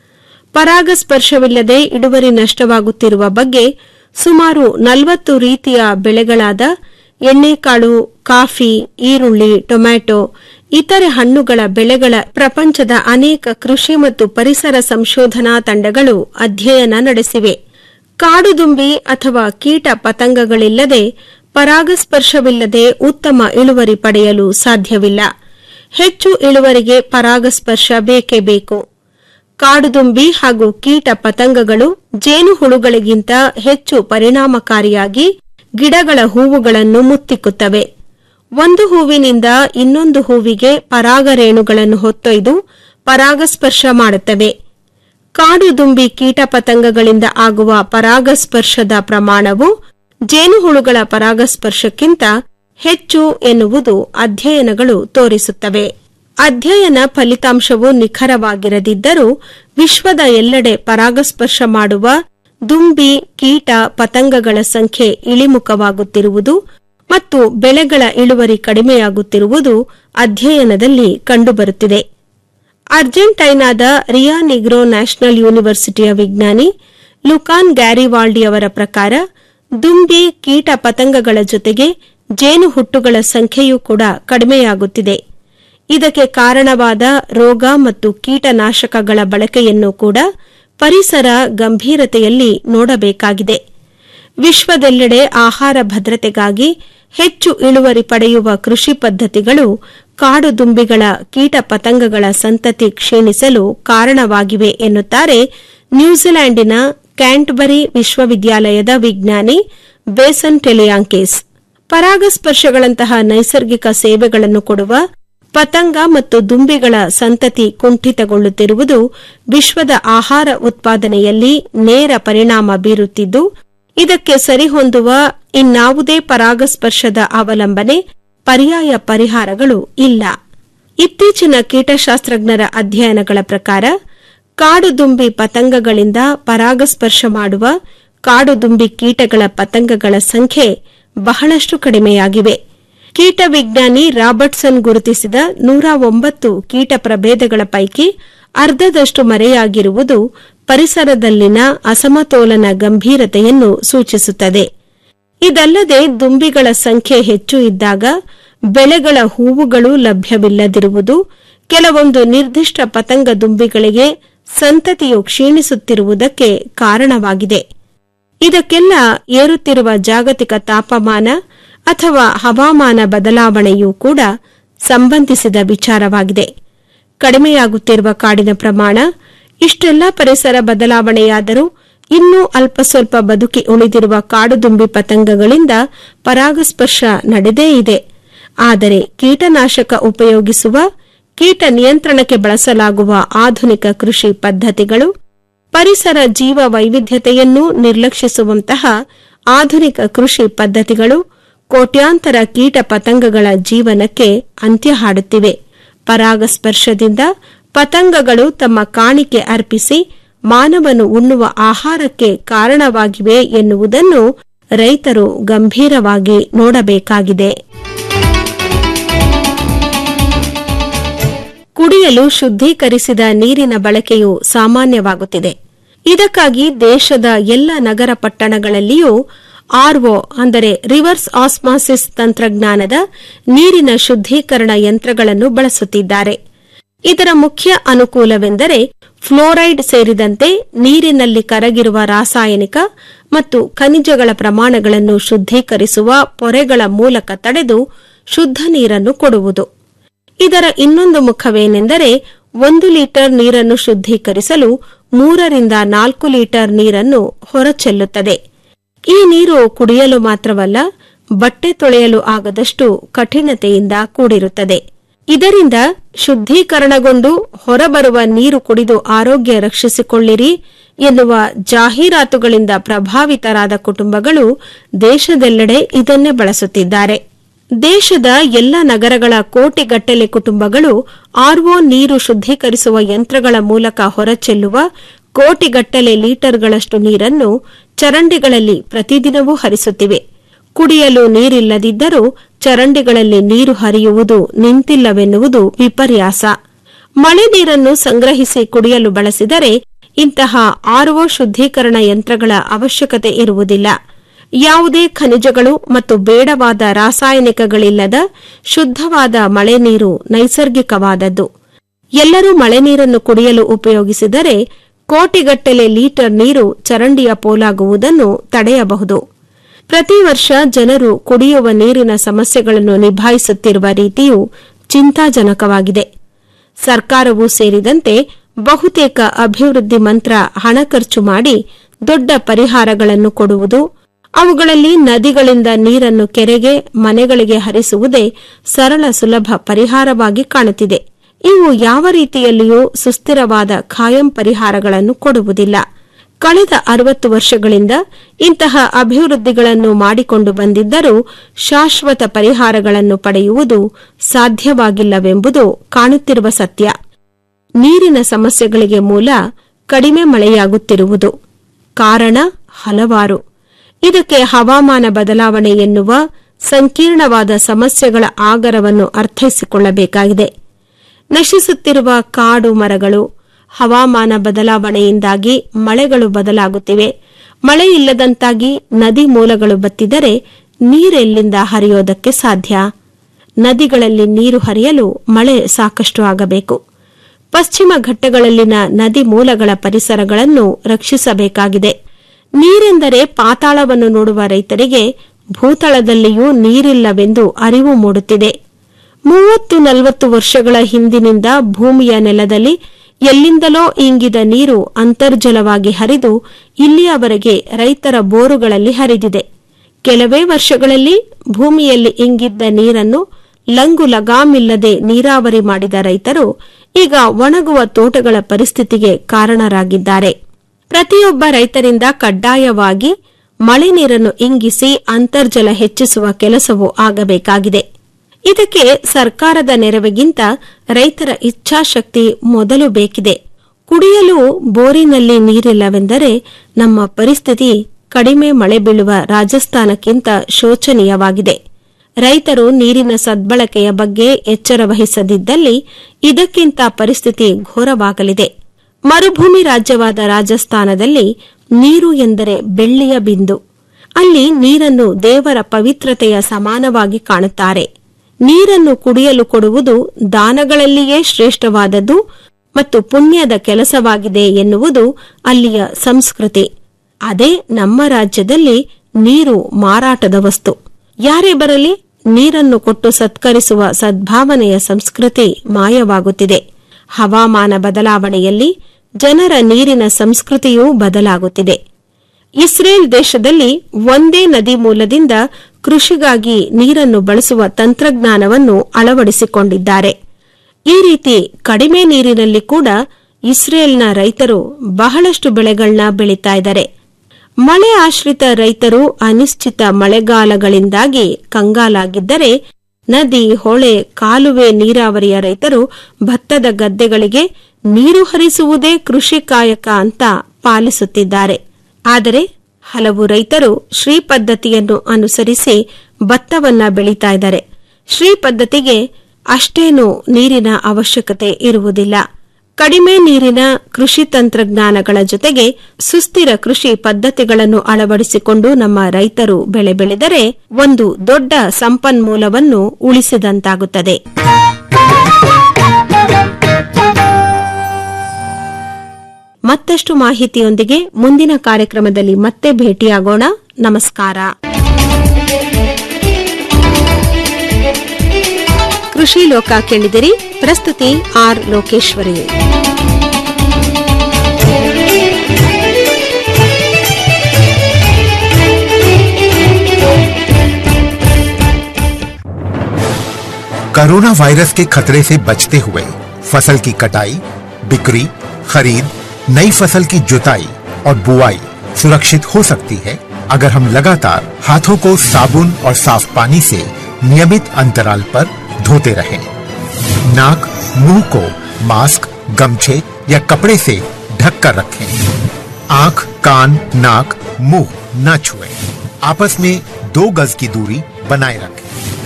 ಪರಾಗಸ್ಪರ್ಶವಿಲ್ಲದೆ ಇಳುವರಿ ನಷ್ಟವಾಗುತ್ತಿರುವ ಬಗ್ಗೆ ಸುಮಾರು ನಲವತ್ತು ರೀತಿಯ ಬೆಳೆಗಳಾದ ಎಣ್ಣೆಕಾಳು ಕಾಫಿ ಈರುಳ್ಳಿ ಟೊಮ್ಯಾಟೊ ಇತರೆ ಹಣ್ಣುಗಳ ಬೆಳೆಗಳ ಪ್ರಪಂಚದ ಅನೇಕ ಕೃಷಿ ಮತ್ತು ಪರಿಸರ ಸಂಶೋಧನಾ ತಂಡಗಳು ಅಧ್ಯಯನ ನಡೆಸಿವೆ ಕಾಡುದುಂಬಿ ಅಥವಾ ಕೀಟ ಪತಂಗಗಳಿಲ್ಲದೆ ಪರಾಗಸ್ಪರ್ಶವಿಲ್ಲದೆ ಉತ್ತಮ ಇಳುವರಿ ಪಡೆಯಲು ಸಾಧ್ಯವಿಲ್ಲ ಹೆಚ್ಚು ಇಳುವರಿಗೆ ಪರಾಗಸ್ಪರ್ಶ ಬೇಕೇ ಬೇಕು ಕಾಡುದುಂಬಿ ಹಾಗೂ ಕೀಟ ಪತಂಗಗಳು ಜೇನುಹುಳುಗಳಿಗಿಂತ ಹೆಚ್ಚು ಪರಿಣಾಮಕಾರಿಯಾಗಿ ಗಿಡಗಳ ಹೂವುಗಳನ್ನು ಮುತ್ತಿಕ್ಕುತ್ತವೆ ಒಂದು ಹೂವಿನಿಂದ ಇನ್ನೊಂದು ಹೂವಿಗೆ ಪರಾಗರೇಣುಗಳನ್ನು ಹೊತ್ತೊಯ್ದು ಪರಾಗಸ್ಪರ್ಶ ಮಾಡುತ್ತವೆ ಕಾಡುದುಂಬಿ ಕೀಟ ಪತಂಗಗಳಿಂದ ಆಗುವ ಪರಾಗಸ್ಪರ್ಶದ ಪ್ರಮಾಣವು ಜೇನುಹುಳುಗಳ ಪರಾಗಸ್ಪರ್ಶಕ್ಕಿಂತ ಹೆಚ್ಚು ಎನ್ನುವುದು ಅಧ್ಯಯನಗಳು ತೋರಿಸುತ್ತವೆ ಅಧ್ಯಯನ ಫಲಿತಾಂಶವು ನಿಖರವಾಗಿರದಿದ್ದರೂ ವಿಶ್ವದ ಎಲ್ಲೆಡೆ ಪರಾಗಸ್ಪರ್ಶ ಮಾಡುವ ದುಂಬಿ ಕೀಟ ಪತಂಗಗಳ ಸಂಖ್ಯೆ ಇಳಿಮುಖವಾಗುತ್ತಿರುವುದು ಮತ್ತು ಬೆಳೆಗಳ ಇಳುವರಿ ಕಡಿಮೆಯಾಗುತ್ತಿರುವುದು ಅಧ್ಯಯನದಲ್ಲಿ ಕಂಡುಬರುತ್ತಿದೆ ಅರ್ಜೆಂಟೈನಾದ ರಿಯಾ ನಿಗ್ರೋ ನ್ಯಾಷನಲ್ ಯೂನಿವರ್ಸಿಟಿಯ ವಿಜ್ಞಾನಿ ಲುಕಾನ್ ಗ್ಯಾರಿವಾಲ್ಡಿ ಅವರ ಪ್ರಕಾರ ದುಂಬಿ ಕೀಟ ಪತಂಗಗಳ ಜೊತೆಗೆ ಜೇನುಹುಟ್ಟುಗಳ ಸಂಖ್ಯೆಯೂ ಕೂಡ ಕಡಿಮೆಯಾಗುತ್ತಿದೆ ಇದಕ್ಕೆ ಕಾರಣವಾದ ರೋಗ ಮತ್ತು ಕೀಟನಾಶಕಗಳ ಬಳಕೆಯನ್ನು ಕೂಡ ಪರಿಸರ ಗಂಭೀರತೆಯಲ್ಲಿ ನೋಡಬೇಕಾಗಿದೆ ವಿಶ್ವದೆಲ್ಲೆಡೆ ಆಹಾರ ಭದ್ರತೆಗಾಗಿ ಹೆಚ್ಚು ಇಳುವರಿ ಪಡೆಯುವ ಕೃಷಿ ಪದ್ಧತಿಗಳು ಕಾಡು ದುಂಬಿಗಳ ಕೀಟ ಪತಂಗಗಳ ಸಂತತಿ ಕ್ಷೀಣಿಸಲು ಕಾರಣವಾಗಿವೆ ಎನ್ನುತ್ತಾರೆ ನ್ಯೂಜಿಲೆಂಡಿನ ಕ್ಯಾಂಟ್ಬರಿ ವಿಶ್ವವಿದ್ಯಾಲಯದ ವಿಜ್ಞಾನಿ ಬೇಸನ್ ಟೆಲಿಯಾಂಕೇಸ್ ಪರಾಗಸ್ಪರ್ಶಗಳಂತಹ ನೈಸರ್ಗಿಕ ಸೇವೆಗಳನ್ನು ಕೊಡುವ ಪತಂಗ ಮತ್ತು ದುಂಬಿಗಳ ಸಂತತಿ ಕುಂಠಿತಗೊಳ್ಳುತ್ತಿರುವುದು ವಿಶ್ವದ ಆಹಾರ ಉತ್ಪಾದನೆಯಲ್ಲಿ ನೇರ ಪರಿಣಾಮ ಬೀರುತ್ತಿದ್ದು ಇದಕ್ಕೆ ಸರಿಹೊಂದುವ ಇನ್ನಾವುದೇ ಪರಾಗಸ್ಪರ್ಶದ ಅವಲಂಬನೆ ಪರ್ಯಾಯ ಪರಿಹಾರಗಳು ಇಲ್ಲ ಇತ್ತೀಚಿನ ಕೀಟಶಾಸ್ತ್ರಜ್ಞರ ಅಧ್ಯಯನಗಳ ಪ್ರಕಾರ ಕಾಡುದುಂಬಿ ಪತಂಗಗಳಿಂದ ಪರಾಗಸ್ಪರ್ಶ ಮಾಡುವ ಕಾಡುದುಂಬಿ ಕೀಟಗಳ ಪತಂಗಗಳ ಸಂಖ್ಯೆ ಬಹಳಷ್ಟು ಕಡಿಮೆಯಾಗಿವೆ ಕೀಟ ವಿಜ್ಞಾನಿ ರಾಬರ್ಟ್ಸನ್ ಗುರುತಿಸಿದ ನೂರ ಒಂಬತ್ತು ಕೀಟ ಪ್ರಭೇದಗಳ ಪೈಕಿ ಅರ್ಧದಷ್ಟು ಮರೆಯಾಗಿರುವುದು ಪರಿಸರದಲ್ಲಿನ ಅಸಮತೋಲನ ಗಂಭೀರತೆಯನ್ನು ಸೂಚಿಸುತ್ತದೆ ಇದಲ್ಲದೆ ದುಂಬಿಗಳ ಸಂಖ್ಯೆ ಹೆಚ್ಚು ಇದ್ದಾಗ ಬೆಳೆಗಳ ಹೂವುಗಳು ಲಭ್ಯವಿಲ್ಲದಿರುವುದು ಕೆಲವೊಂದು ನಿರ್ದಿಷ್ಟ ಪತಂಗ ದುಂಬಿಗಳಿಗೆ ಸಂತತಿಯು ಕ್ಷೀಣಿಸುತ್ತಿರುವುದಕ್ಕೆ ಕಾರಣವಾಗಿದೆ ಇದಕ್ಕೆಲ್ಲ ಏರುತ್ತಿರುವ ಜಾಗತಿಕ ತಾಪಮಾನ ಅಥವಾ ಹವಾಮಾನ ಬದಲಾವಣೆಯೂ ಕೂಡ ಸಂಬಂಧಿಸಿದ ವಿಚಾರವಾಗಿದೆ ಕಡಿಮೆಯಾಗುತ್ತಿರುವ ಕಾಡಿನ ಪ್ರಮಾಣ ಇಷ್ಟೆಲ್ಲ ಪರಿಸರ ಬದಲಾವಣೆಯಾದರೂ ಇನ್ನೂ ಅಲ್ಪ ಸ್ವಲ್ಪ ಬದುಕಿ ಉಳಿದಿರುವ ಕಾಡುದುಂಬಿ ಪತಂಗಗಳಿಂದ ಪರಾಗಸ್ಪರ್ಶ ನಡೆದೇ ಇದೆ ಆದರೆ ಕೀಟನಾಶಕ ಉಪಯೋಗಿಸುವ ಕೀಟ ನಿಯಂತ್ರಣಕ್ಕೆ ಬಳಸಲಾಗುವ ಆಧುನಿಕ ಕೃಷಿ ಪದ್ಧತಿಗಳು ಪರಿಸರ ಜೀವ ವೈವಿಧ್ಯತೆಯನ್ನು ನಿರ್ಲಕ್ಷಿಸುವಂತಹ ಆಧುನಿಕ ಕೃಷಿ ಪದ್ಧತಿಗಳು ಕೋಟ್ಯಾಂತರ ಕೀಟ ಪತಂಗಗಳ ಜೀವನಕ್ಕೆ ಅಂತ್ಯ ಹಾಡುತ್ತಿವೆ ಪರಾಗಸ್ಪರ್ಶದಿಂದ ಪತಂಗಗಳು ತಮ್ಮ ಕಾಣಿಕೆ ಅರ್ಪಿಸಿ ಮಾನವನು ಉಣ್ಣುವ ಆಹಾರಕ್ಕೆ ಕಾರಣವಾಗಿವೆ ಎನ್ನುವುದನ್ನು ರೈತರು ಗಂಭೀರವಾಗಿ ನೋಡಬೇಕಾಗಿದೆ ಕುಡಿಯಲು ಶುದ್ಧೀಕರಿಸಿದ ನೀರಿನ ಬಳಕೆಯು ಸಾಮಾನ್ಯವಾಗುತ್ತಿದೆ ಇದಕ್ಕಾಗಿ ದೇಶದ ಎಲ್ಲ ನಗರ ಪಟ್ಟಣಗಳಲ್ಲಿಯೂ ಆರ್ಒ ಅಂದರೆ ರಿವರ್ಸ್ ಆಸ್ಮಾಸಿಸ್ ತಂತ್ರಜ್ಞಾನದ ನೀರಿನ ಶುದ್ಧೀಕರಣ ಯಂತ್ರಗಳನ್ನು ಬಳಸುತ್ತಿದ್ದಾರೆ ಇದರ ಮುಖ್ಯ ಅನುಕೂಲವೆಂದರೆ ಫ್ಲೋರೈಡ್ ಸೇರಿದಂತೆ ನೀರಿನಲ್ಲಿ ಕರಗಿರುವ ರಾಸಾಯನಿಕ ಮತ್ತು ಖನಿಜಗಳ ಪ್ರಮಾಣಗಳನ್ನು ಶುದ್ಧೀಕರಿಸುವ ಪೊರೆಗಳ ಮೂಲಕ ತಡೆದು ಶುದ್ಧ ನೀರನ್ನು ಕೊಡುವುದು ಇದರ ಇನ್ನೊಂದು ಮುಖವೇನೆಂದರೆ ಒಂದು ಲೀಟರ್ ನೀರನ್ನು ಶುದ್ಧೀಕರಿಸಲು ಮೂರರಿಂದ ನಾಲ್ಕು ಲೀಟರ್ ನೀರನ್ನು ಹೊರಚೆಲ್ಲುತ್ತದೆ ಈ ನೀರು ಕುಡಿಯಲು ಮಾತ್ರವಲ್ಲ ಬಟ್ಟೆ ತೊಳೆಯಲು ಆಗದಷ್ಟು ಕಠಿಣತೆಯಿಂದ ಕೂಡಿರುತ್ತದೆ ಇದರಿಂದ ಶುದ್ಧೀಕರಣಗೊಂಡು ಹೊರಬರುವ ನೀರು ಕುಡಿದು ಆರೋಗ್ಯ ರಕ್ಷಿಸಿಕೊಳ್ಳಿರಿ ಎನ್ನುವ ಜಾಹೀರಾತುಗಳಿಂದ ಪ್ರಭಾವಿತರಾದ ಕುಟುಂಬಗಳು ದೇಶದೆಲ್ಲೆಡೆ ಇದನ್ನೇ ಬಳಸುತ್ತಿದ್ದಾರೆ ದೇಶದ ಎಲ್ಲ ನಗರಗಳ ಕೋಟಿಗಟ್ಟಲೆ ಕುಟುಂಬಗಳು ಆರ್ಒ ನೀರು ಶುದ್ಧೀಕರಿಸುವ ಯಂತ್ರಗಳ ಮೂಲಕ ಹೊರಚೆಲ್ಲುವ ಕೋಟಿಗಟ್ಟಲೆ ಲೀಟರ್ಗಳಷ್ಟು ನೀರನ್ನು ಚರಂಡಿಗಳಲ್ಲಿ ಪ್ರತಿದಿನವೂ ಹರಿಸುತ್ತಿವೆ ಕುಡಿಯಲು ನೀರಿಲ್ಲದಿದ್ದರೂ ಚರಂಡಿಗಳಲ್ಲಿ ನೀರು ಹರಿಯುವುದು ನಿಂತಿಲ್ಲವೆನ್ನುವುದು ವಿಪರ್ಯಾಸ ಮಳೆ ನೀರನ್ನು ಸಂಗ್ರಹಿಸಿ ಕುಡಿಯಲು ಬಳಸಿದರೆ ಇಂತಹ ಆರ್ಒ ಶುದ್ಧೀಕರಣ ಯಂತ್ರಗಳ ಅವಶ್ಯಕತೆ ಇರುವುದಿಲ್ಲ ಯಾವುದೇ ಖನಿಜಗಳು ಮತ್ತು ಬೇಡವಾದ ರಾಸಾಯನಿಕಗಳಿಲ್ಲದ ಶುದ್ಧವಾದ ಮಳೆ ನೀರು ನೈಸರ್ಗಿಕವಾದದ್ದು ಎಲ್ಲರೂ ಮಳೆ ನೀರನ್ನು ಕುಡಿಯಲು ಉಪಯೋಗಿಸಿದರೆ ಕೋಟಿಗಟ್ಟಲೆ ಲೀಟರ್ ನೀರು ಚರಂಡಿಯ ಪೋಲಾಗುವುದನ್ನು ತಡೆಯಬಹುದು ಪ್ರತಿ ವರ್ಷ ಜನರು ಕುಡಿಯುವ ನೀರಿನ ಸಮಸ್ಯೆಗಳನ್ನು ನಿಭಾಯಿಸುತ್ತಿರುವ ರೀತಿಯು ಚಿಂತಾಜನಕವಾಗಿದೆ ಸರ್ಕಾರವೂ ಸೇರಿದಂತೆ ಬಹುತೇಕ ಅಭಿವೃದ್ಧಿ ಮಂತ್ರ ಹಣ ಖರ್ಚು ಮಾಡಿ ದೊಡ್ಡ ಪರಿಹಾರಗಳನ್ನು ಕೊಡುವುದು ಅವುಗಳಲ್ಲಿ ನದಿಗಳಿಂದ ನೀರನ್ನು ಕೆರೆಗೆ ಮನೆಗಳಿಗೆ ಹರಿಸುವುದೇ ಸರಳ ಸುಲಭ ಪರಿಹಾರವಾಗಿ ಕಾಣುತ್ತಿದೆ ಇವು ಯಾವ ರೀತಿಯಲ್ಲಿಯೂ ಸುಸ್ಥಿರವಾದ ಖಾಯಂ ಪರಿಹಾರಗಳನ್ನು ಕೊಡುವುದಿಲ್ಲ ಕಳೆದ ಅರವತ್ತು ವರ್ಷಗಳಿಂದ ಇಂತಹ ಅಭಿವೃದ್ಧಿಗಳನ್ನು ಮಾಡಿಕೊಂಡು ಬಂದಿದ್ದರೂ ಶಾಶ್ವತ ಪರಿಹಾರಗಳನ್ನು ಪಡೆಯುವುದು ಸಾಧ್ಯವಾಗಿಲ್ಲವೆಂಬುದು ಕಾಣುತ್ತಿರುವ ಸತ್ಯ ನೀರಿನ ಸಮಸ್ಯೆಗಳಿಗೆ ಮೂಲ ಕಡಿಮೆ ಮಳೆಯಾಗುತ್ತಿರುವುದು ಕಾರಣ ಹಲವಾರು ಇದಕ್ಕೆ ಹವಾಮಾನ ಬದಲಾವಣೆ ಎನ್ನುವ ಸಂಕೀರ್ಣವಾದ ಸಮಸ್ಯೆಗಳ ಆಗರವನ್ನು ಅರ್ಥೈಸಿಕೊಳ್ಳಬೇಕಾಗಿದೆ ನಶಿಸುತ್ತಿರುವ ಕಾಡು ಮರಗಳು ಹವಾಮಾನ ಬದಲಾವಣೆಯಿಂದಾಗಿ ಮಳೆಗಳು ಬದಲಾಗುತ್ತಿವೆ ಮಳೆ ಇಲ್ಲದಂತಾಗಿ ನದಿ ಮೂಲಗಳು ಬತ್ತಿದರೆ ನೀರೆಲ್ಲಿಂದ ಹರಿಯೋದಕ್ಕೆ ಸಾಧ್ಯ ನದಿಗಳಲ್ಲಿ ನೀರು ಹರಿಯಲು ಮಳೆ ಸಾಕಷ್ಟು ಆಗಬೇಕು ಪಶ್ಚಿಮ ಘಟ್ಟಗಳಲ್ಲಿನ ನದಿ ಮೂಲಗಳ ಪರಿಸರಗಳನ್ನು ರಕ್ಷಿಸಬೇಕಾಗಿದೆ ನೀರೆಂದರೆ ಪಾತಾಳವನ್ನು ನೋಡುವ ರೈತರಿಗೆ ಭೂತಳದಲ್ಲಿಯೂ ನೀರಿಲ್ಲವೆಂದು ಅರಿವು ಮೂಡುತ್ತಿದೆ ಮೂವತ್ತು ನಲವತ್ತು ವರ್ಷಗಳ ಹಿಂದಿನಿಂದ ಭೂಮಿಯ ನೆಲದಲ್ಲಿ ಎಲ್ಲಿಂದಲೋ ಇಂಗಿದ ನೀರು ಅಂತರ್ಜಲವಾಗಿ ಹರಿದು ಇಲ್ಲಿಯವರೆಗೆ ರೈತರ ಬೋರುಗಳಲ್ಲಿ ಹರಿದಿದೆ ಕೆಲವೇ ವರ್ಷಗಳಲ್ಲಿ ಭೂಮಿಯಲ್ಲಿ ಇಂಗಿದ್ದ ನೀರನ್ನು ಲಂಗು ಲಗಾಮಿಲ್ಲದೆ ನೀರಾವರಿ ಮಾಡಿದ ರೈತರು ಈಗ ಒಣಗುವ ತೋಟಗಳ ಪರಿಸ್ಥಿತಿಗೆ ಕಾರಣರಾಗಿದ್ದಾರೆ ಪ್ರತಿಯೊಬ್ಬ ರೈತರಿಂದ ಕಡ್ಡಾಯವಾಗಿ ಮಳೆ ನೀರನ್ನು ಇಂಗಿಸಿ ಅಂತರ್ಜಲ ಹೆಚ್ಚಿಸುವ ಕೆಲಸವೂ ಆಗಬೇಕಾಗಿದೆ ಇದಕ್ಕೆ ಸರ್ಕಾರದ ನೆರವಿಗಿಂತ ರೈತರ ಇಚ್ಛಾಶಕ್ತಿ ಮೊದಲು ಬೇಕಿದೆ ಕುಡಿಯಲು ಬೋರಿನಲ್ಲಿ ನೀರಿಲ್ಲವೆಂದರೆ ನಮ್ಮ ಪರಿಸ್ಥಿತಿ ಕಡಿಮೆ ಮಳೆ ಬೀಳುವ ರಾಜಸ್ಥಾನಕ್ಕಿಂತ ಶೋಚನೀಯವಾಗಿದೆ ರೈತರು ನೀರಿನ ಸದ್ಬಳಕೆಯ ಬಗ್ಗೆ ಎಚ್ಚರ ವಹಿಸದಿದ್ದಲ್ಲಿ ಇದಕ್ಕಿಂತ ಪರಿಸ್ಥಿತಿ ಘೋರವಾಗಲಿದೆ ಮರುಭೂಮಿ ರಾಜ್ಯವಾದ ರಾಜಸ್ಥಾನದಲ್ಲಿ ನೀರು ಎಂದರೆ ಬೆಳ್ಳಿಯ ಬಿಂದು ಅಲ್ಲಿ ನೀರನ್ನು ದೇವರ ಪವಿತ್ರತೆಯ ಸಮಾನವಾಗಿ ಕಾಣುತ್ತಾರೆ ನೀರನ್ನು ಕುಡಿಯಲು ಕೊಡುವುದು ದಾನಗಳಲ್ಲಿಯೇ ಶ್ರೇಷ್ಠವಾದದ್ದು ಮತ್ತು ಪುಣ್ಯದ ಕೆಲಸವಾಗಿದೆ ಎನ್ನುವುದು ಅಲ್ಲಿಯ ಸಂಸ್ಕೃತಿ ಅದೇ ನಮ್ಮ ರಾಜ್ಯದಲ್ಲಿ ನೀರು ಮಾರಾಟದ ವಸ್ತು ಯಾರೇ ಬರಲಿ ನೀರನ್ನು ಕೊಟ್ಟು ಸತ್ಕರಿಸುವ ಸದ್ಭಾವನೆಯ ಸಂಸ್ಕೃತಿ ಮಾಯವಾಗುತ್ತಿದೆ ಹವಾಮಾನ ಬದಲಾವಣೆಯಲ್ಲಿ ಜನರ ನೀರಿನ ಸಂಸ್ಕೃತಿಯೂ ಬದಲಾಗುತ್ತಿದೆ ಇಸ್ರೇಲ್ ದೇಶದಲ್ಲಿ ಒಂದೇ ನದಿ ಮೂಲದಿಂದ ಕೃಷಿಗಾಗಿ ನೀರನ್ನು ಬಳಸುವ ತಂತ್ರಜ್ಞಾನವನ್ನು ಅಳವಡಿಸಿಕೊಂಡಿದ್ದಾರೆ ಈ ರೀತಿ ಕಡಿಮೆ ನೀರಿನಲ್ಲಿ ಕೂಡ ಇಸ್ರೇಲ್ನ ರೈತರು ಬಹಳಷ್ಟು ಬೆಳೆಗಳನ್ನ ಬೆಳೀತಾ ಇದ್ದಾರೆ ಮಳೆ ಆಶ್ರಿತ ರೈತರು ಅನಿಶ್ಚಿತ ಮಳೆಗಾಲಗಳಿಂದಾಗಿ ಕಂಗಾಲಾಗಿದ್ದರೆ ನದಿ ಹೊಳೆ ಕಾಲುವೆ ನೀರಾವರಿಯ ರೈತರು ಭತ್ತದ ಗದ್ದೆಗಳಿಗೆ ನೀರು ಹರಿಸುವುದೇ ಕೃಷಿ ಕಾಯಕ ಅಂತ ಪಾಲಿಸುತ್ತಿದ್ದಾರೆ ಆದರೆ ಹಲವು ರೈತರು ಶ್ರೀ ಪದ್ಧತಿಯನ್ನು ಅನುಸರಿಸಿ ಭತ್ತವನ್ನ ಬೆಳೀತಾ ಇದ್ದಾರೆ ಶ್ರೀ ಪದ್ಧತಿಗೆ ಅಷ್ಟೇನು ನೀರಿನ ಅವಶ್ಯಕತೆ ಇರುವುದಿಲ್ಲ ಕಡಿಮೆ ನೀರಿನ ಕೃಷಿ ತಂತ್ರಜ್ಞಾನಗಳ ಜೊತೆಗೆ ಸುಸ್ಥಿರ ಕೃಷಿ ಪದ್ಧತಿಗಳನ್ನು ಅಳವಡಿಸಿಕೊಂಡು ನಮ್ಮ ರೈತರು ಬೆಳೆ ಬೆಳೆದರೆ ಒಂದು ದೊಡ್ಡ ಸಂಪನ್ಮೂಲವನ್ನು ಉಳಿಸಿದಂತಾಗುತ್ತದೆ ಮತ್ತಷ್ಟು ಮಾಹಿತಿಯೊಂದಿಗೆ ಮುಂದಿನ ಕಾರ್ಯಕ್ರಮದಲ್ಲಿ ಮತ್ತೆ ಭೇಟಿಯಾಗೋಣ ನಮಸ್ಕಾರ ಕೃಷಿ ಲೋಕ ಕೇಳಿದಿರಿ ಪ್ರಸ್ತುತಿ ಆರ್ ಲೋಕೇಶ್ವರಿ कोरोना वायरस के खतरे से बचते हुए फसल की कटाई बिक्री खरीद नई फसल की जुताई और बुआई सुरक्षित हो सकती है अगर हम लगातार हाथों को साबुन और साफ पानी से नियमित अंतराल पर धोते रहें। नाक मुंह को मास्क गमछे या कपड़े से ढक कर रखें आंख कान नाक मुंह न छुएं। आपस में दो गज की दूरी बनाए रखें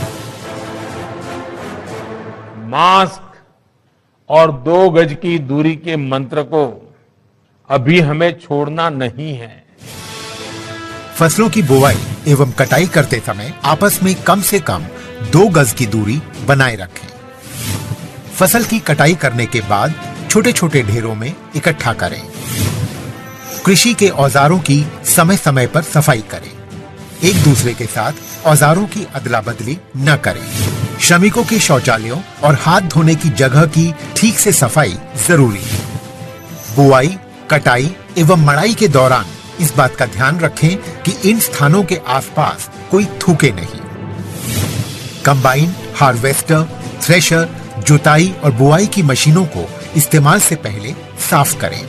मास्क और दो गज की दूरी के मंत्र को अभी हमें छोड़ना नहीं है फसलों की बुवाई एवं कटाई करते समय आपस में कम से कम दो गज की दूरी बनाए रखें फसल की कटाई करने के बाद छोटे छोटे ढेरों में इकट्ठा करें कृषि के औजारों की समय समय पर सफाई करें एक दूसरे के साथ औजारों की अदला बदली न करें श्रमिकों के शौचालयों और हाथ धोने की जगह की ठीक से सफाई जरूरी है बुआई कटाई एवं मड़ाई के दौरान इस बात का ध्यान रखें कि इन स्थानों के आसपास कोई थूके नहीं कंबाइन हार्वेस्टर थ्रेशर जुताई और बुआई की मशीनों को इस्तेमाल से पहले साफ करें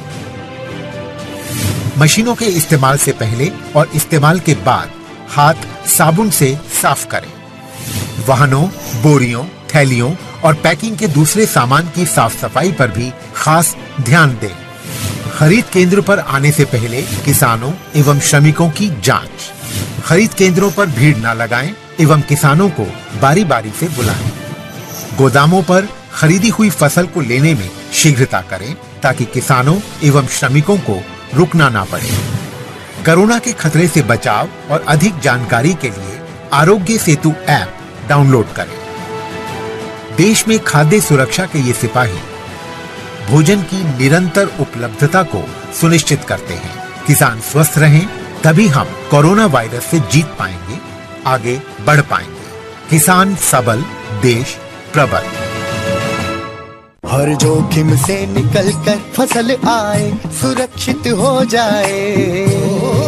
मशीनों के इस्तेमाल से पहले और इस्तेमाल के बाद हाथ साबुन से साफ करें वाहनों बोरियों थैलियों और पैकिंग के दूसरे सामान की साफ सफाई पर भी खास ध्यान दें खरीद केंद्र पर आने से पहले किसानों एवं श्रमिकों की जांच खरीद केंद्रों पर भीड़ न लगाएं एवं किसानों को बारी बारी से बुलाएं गोदामों पर खरीदी हुई फसल को लेने में शीघ्रता करें ताकि किसानों एवं श्रमिकों को रुकना ना पड़े कोरोना के खतरे से बचाव और अधिक जानकारी के लिए आरोग्य सेतु ऐप डाउनलोड करें देश में खाद्य सुरक्षा के ये सिपाही भोजन की निरंतर उपलब्धता को सुनिश्चित करते हैं किसान स्वस्थ रहें तभी हम कोरोना वायरस से जीत पाएंगे आगे बढ़ पाएंगे किसान सबल देश प्रबल हर जोखिम से निकल कर फसल आए सुरक्षित हो जाए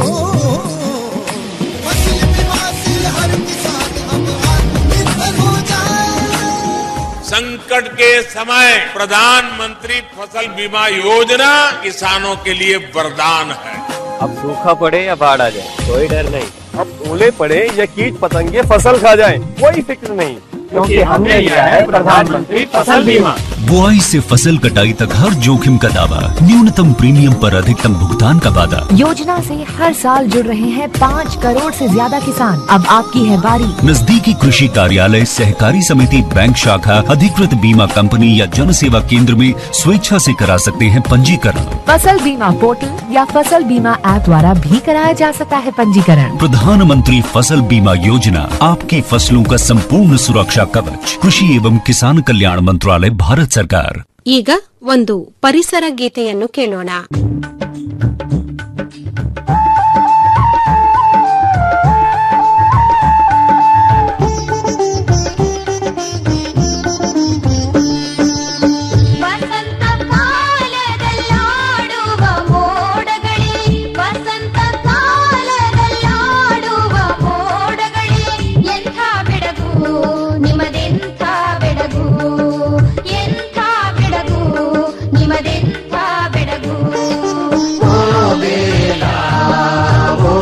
फसल बीमा से हर किसान अब आत्मनिर्भर हो जाए संकट के समय प्रधानमंत्री फसल बीमा योजना किसानों के लिए वरदान है अब सूखा पड़े या बाढ़ आ जाए कोई डर नहीं अब ओले पड़े या कीट पतंगे फसल खा जाए कोई फिक्र नहीं क्योंकि हमने लिया है प्रधानमंत्री फसल बीमा बुआई से फसल कटाई तक हर जोखिम का दावा न्यूनतम प्रीमियम पर अधिकतम भुगतान का वादा योजना से हर साल जुड़ रहे हैं पाँच करोड़ से ज्यादा किसान अब आपकी है बारी नजदीकी कृषि कार्यालय सहकारी समिति बैंक शाखा अधिकृत बीमा कंपनी या जन सेवा केंद्र में स्वेच्छा से करा सकते हैं पंजीकरण फसल बीमा पोर्टल या फसल बीमा ऐप द्वारा भी कराया जा सकता है पंजीकरण प्रधानमंत्री फसल बीमा योजना आपकी फसलों का संपूर्ण सुरक्षा कवच कृषि एवं किसान कल्याण मंत्रालय भारत सरकार ಈಗ ಒಂದು ಪರಿಸರ ಗೀತೆಯನ್ನು ಕೇಳೋಣ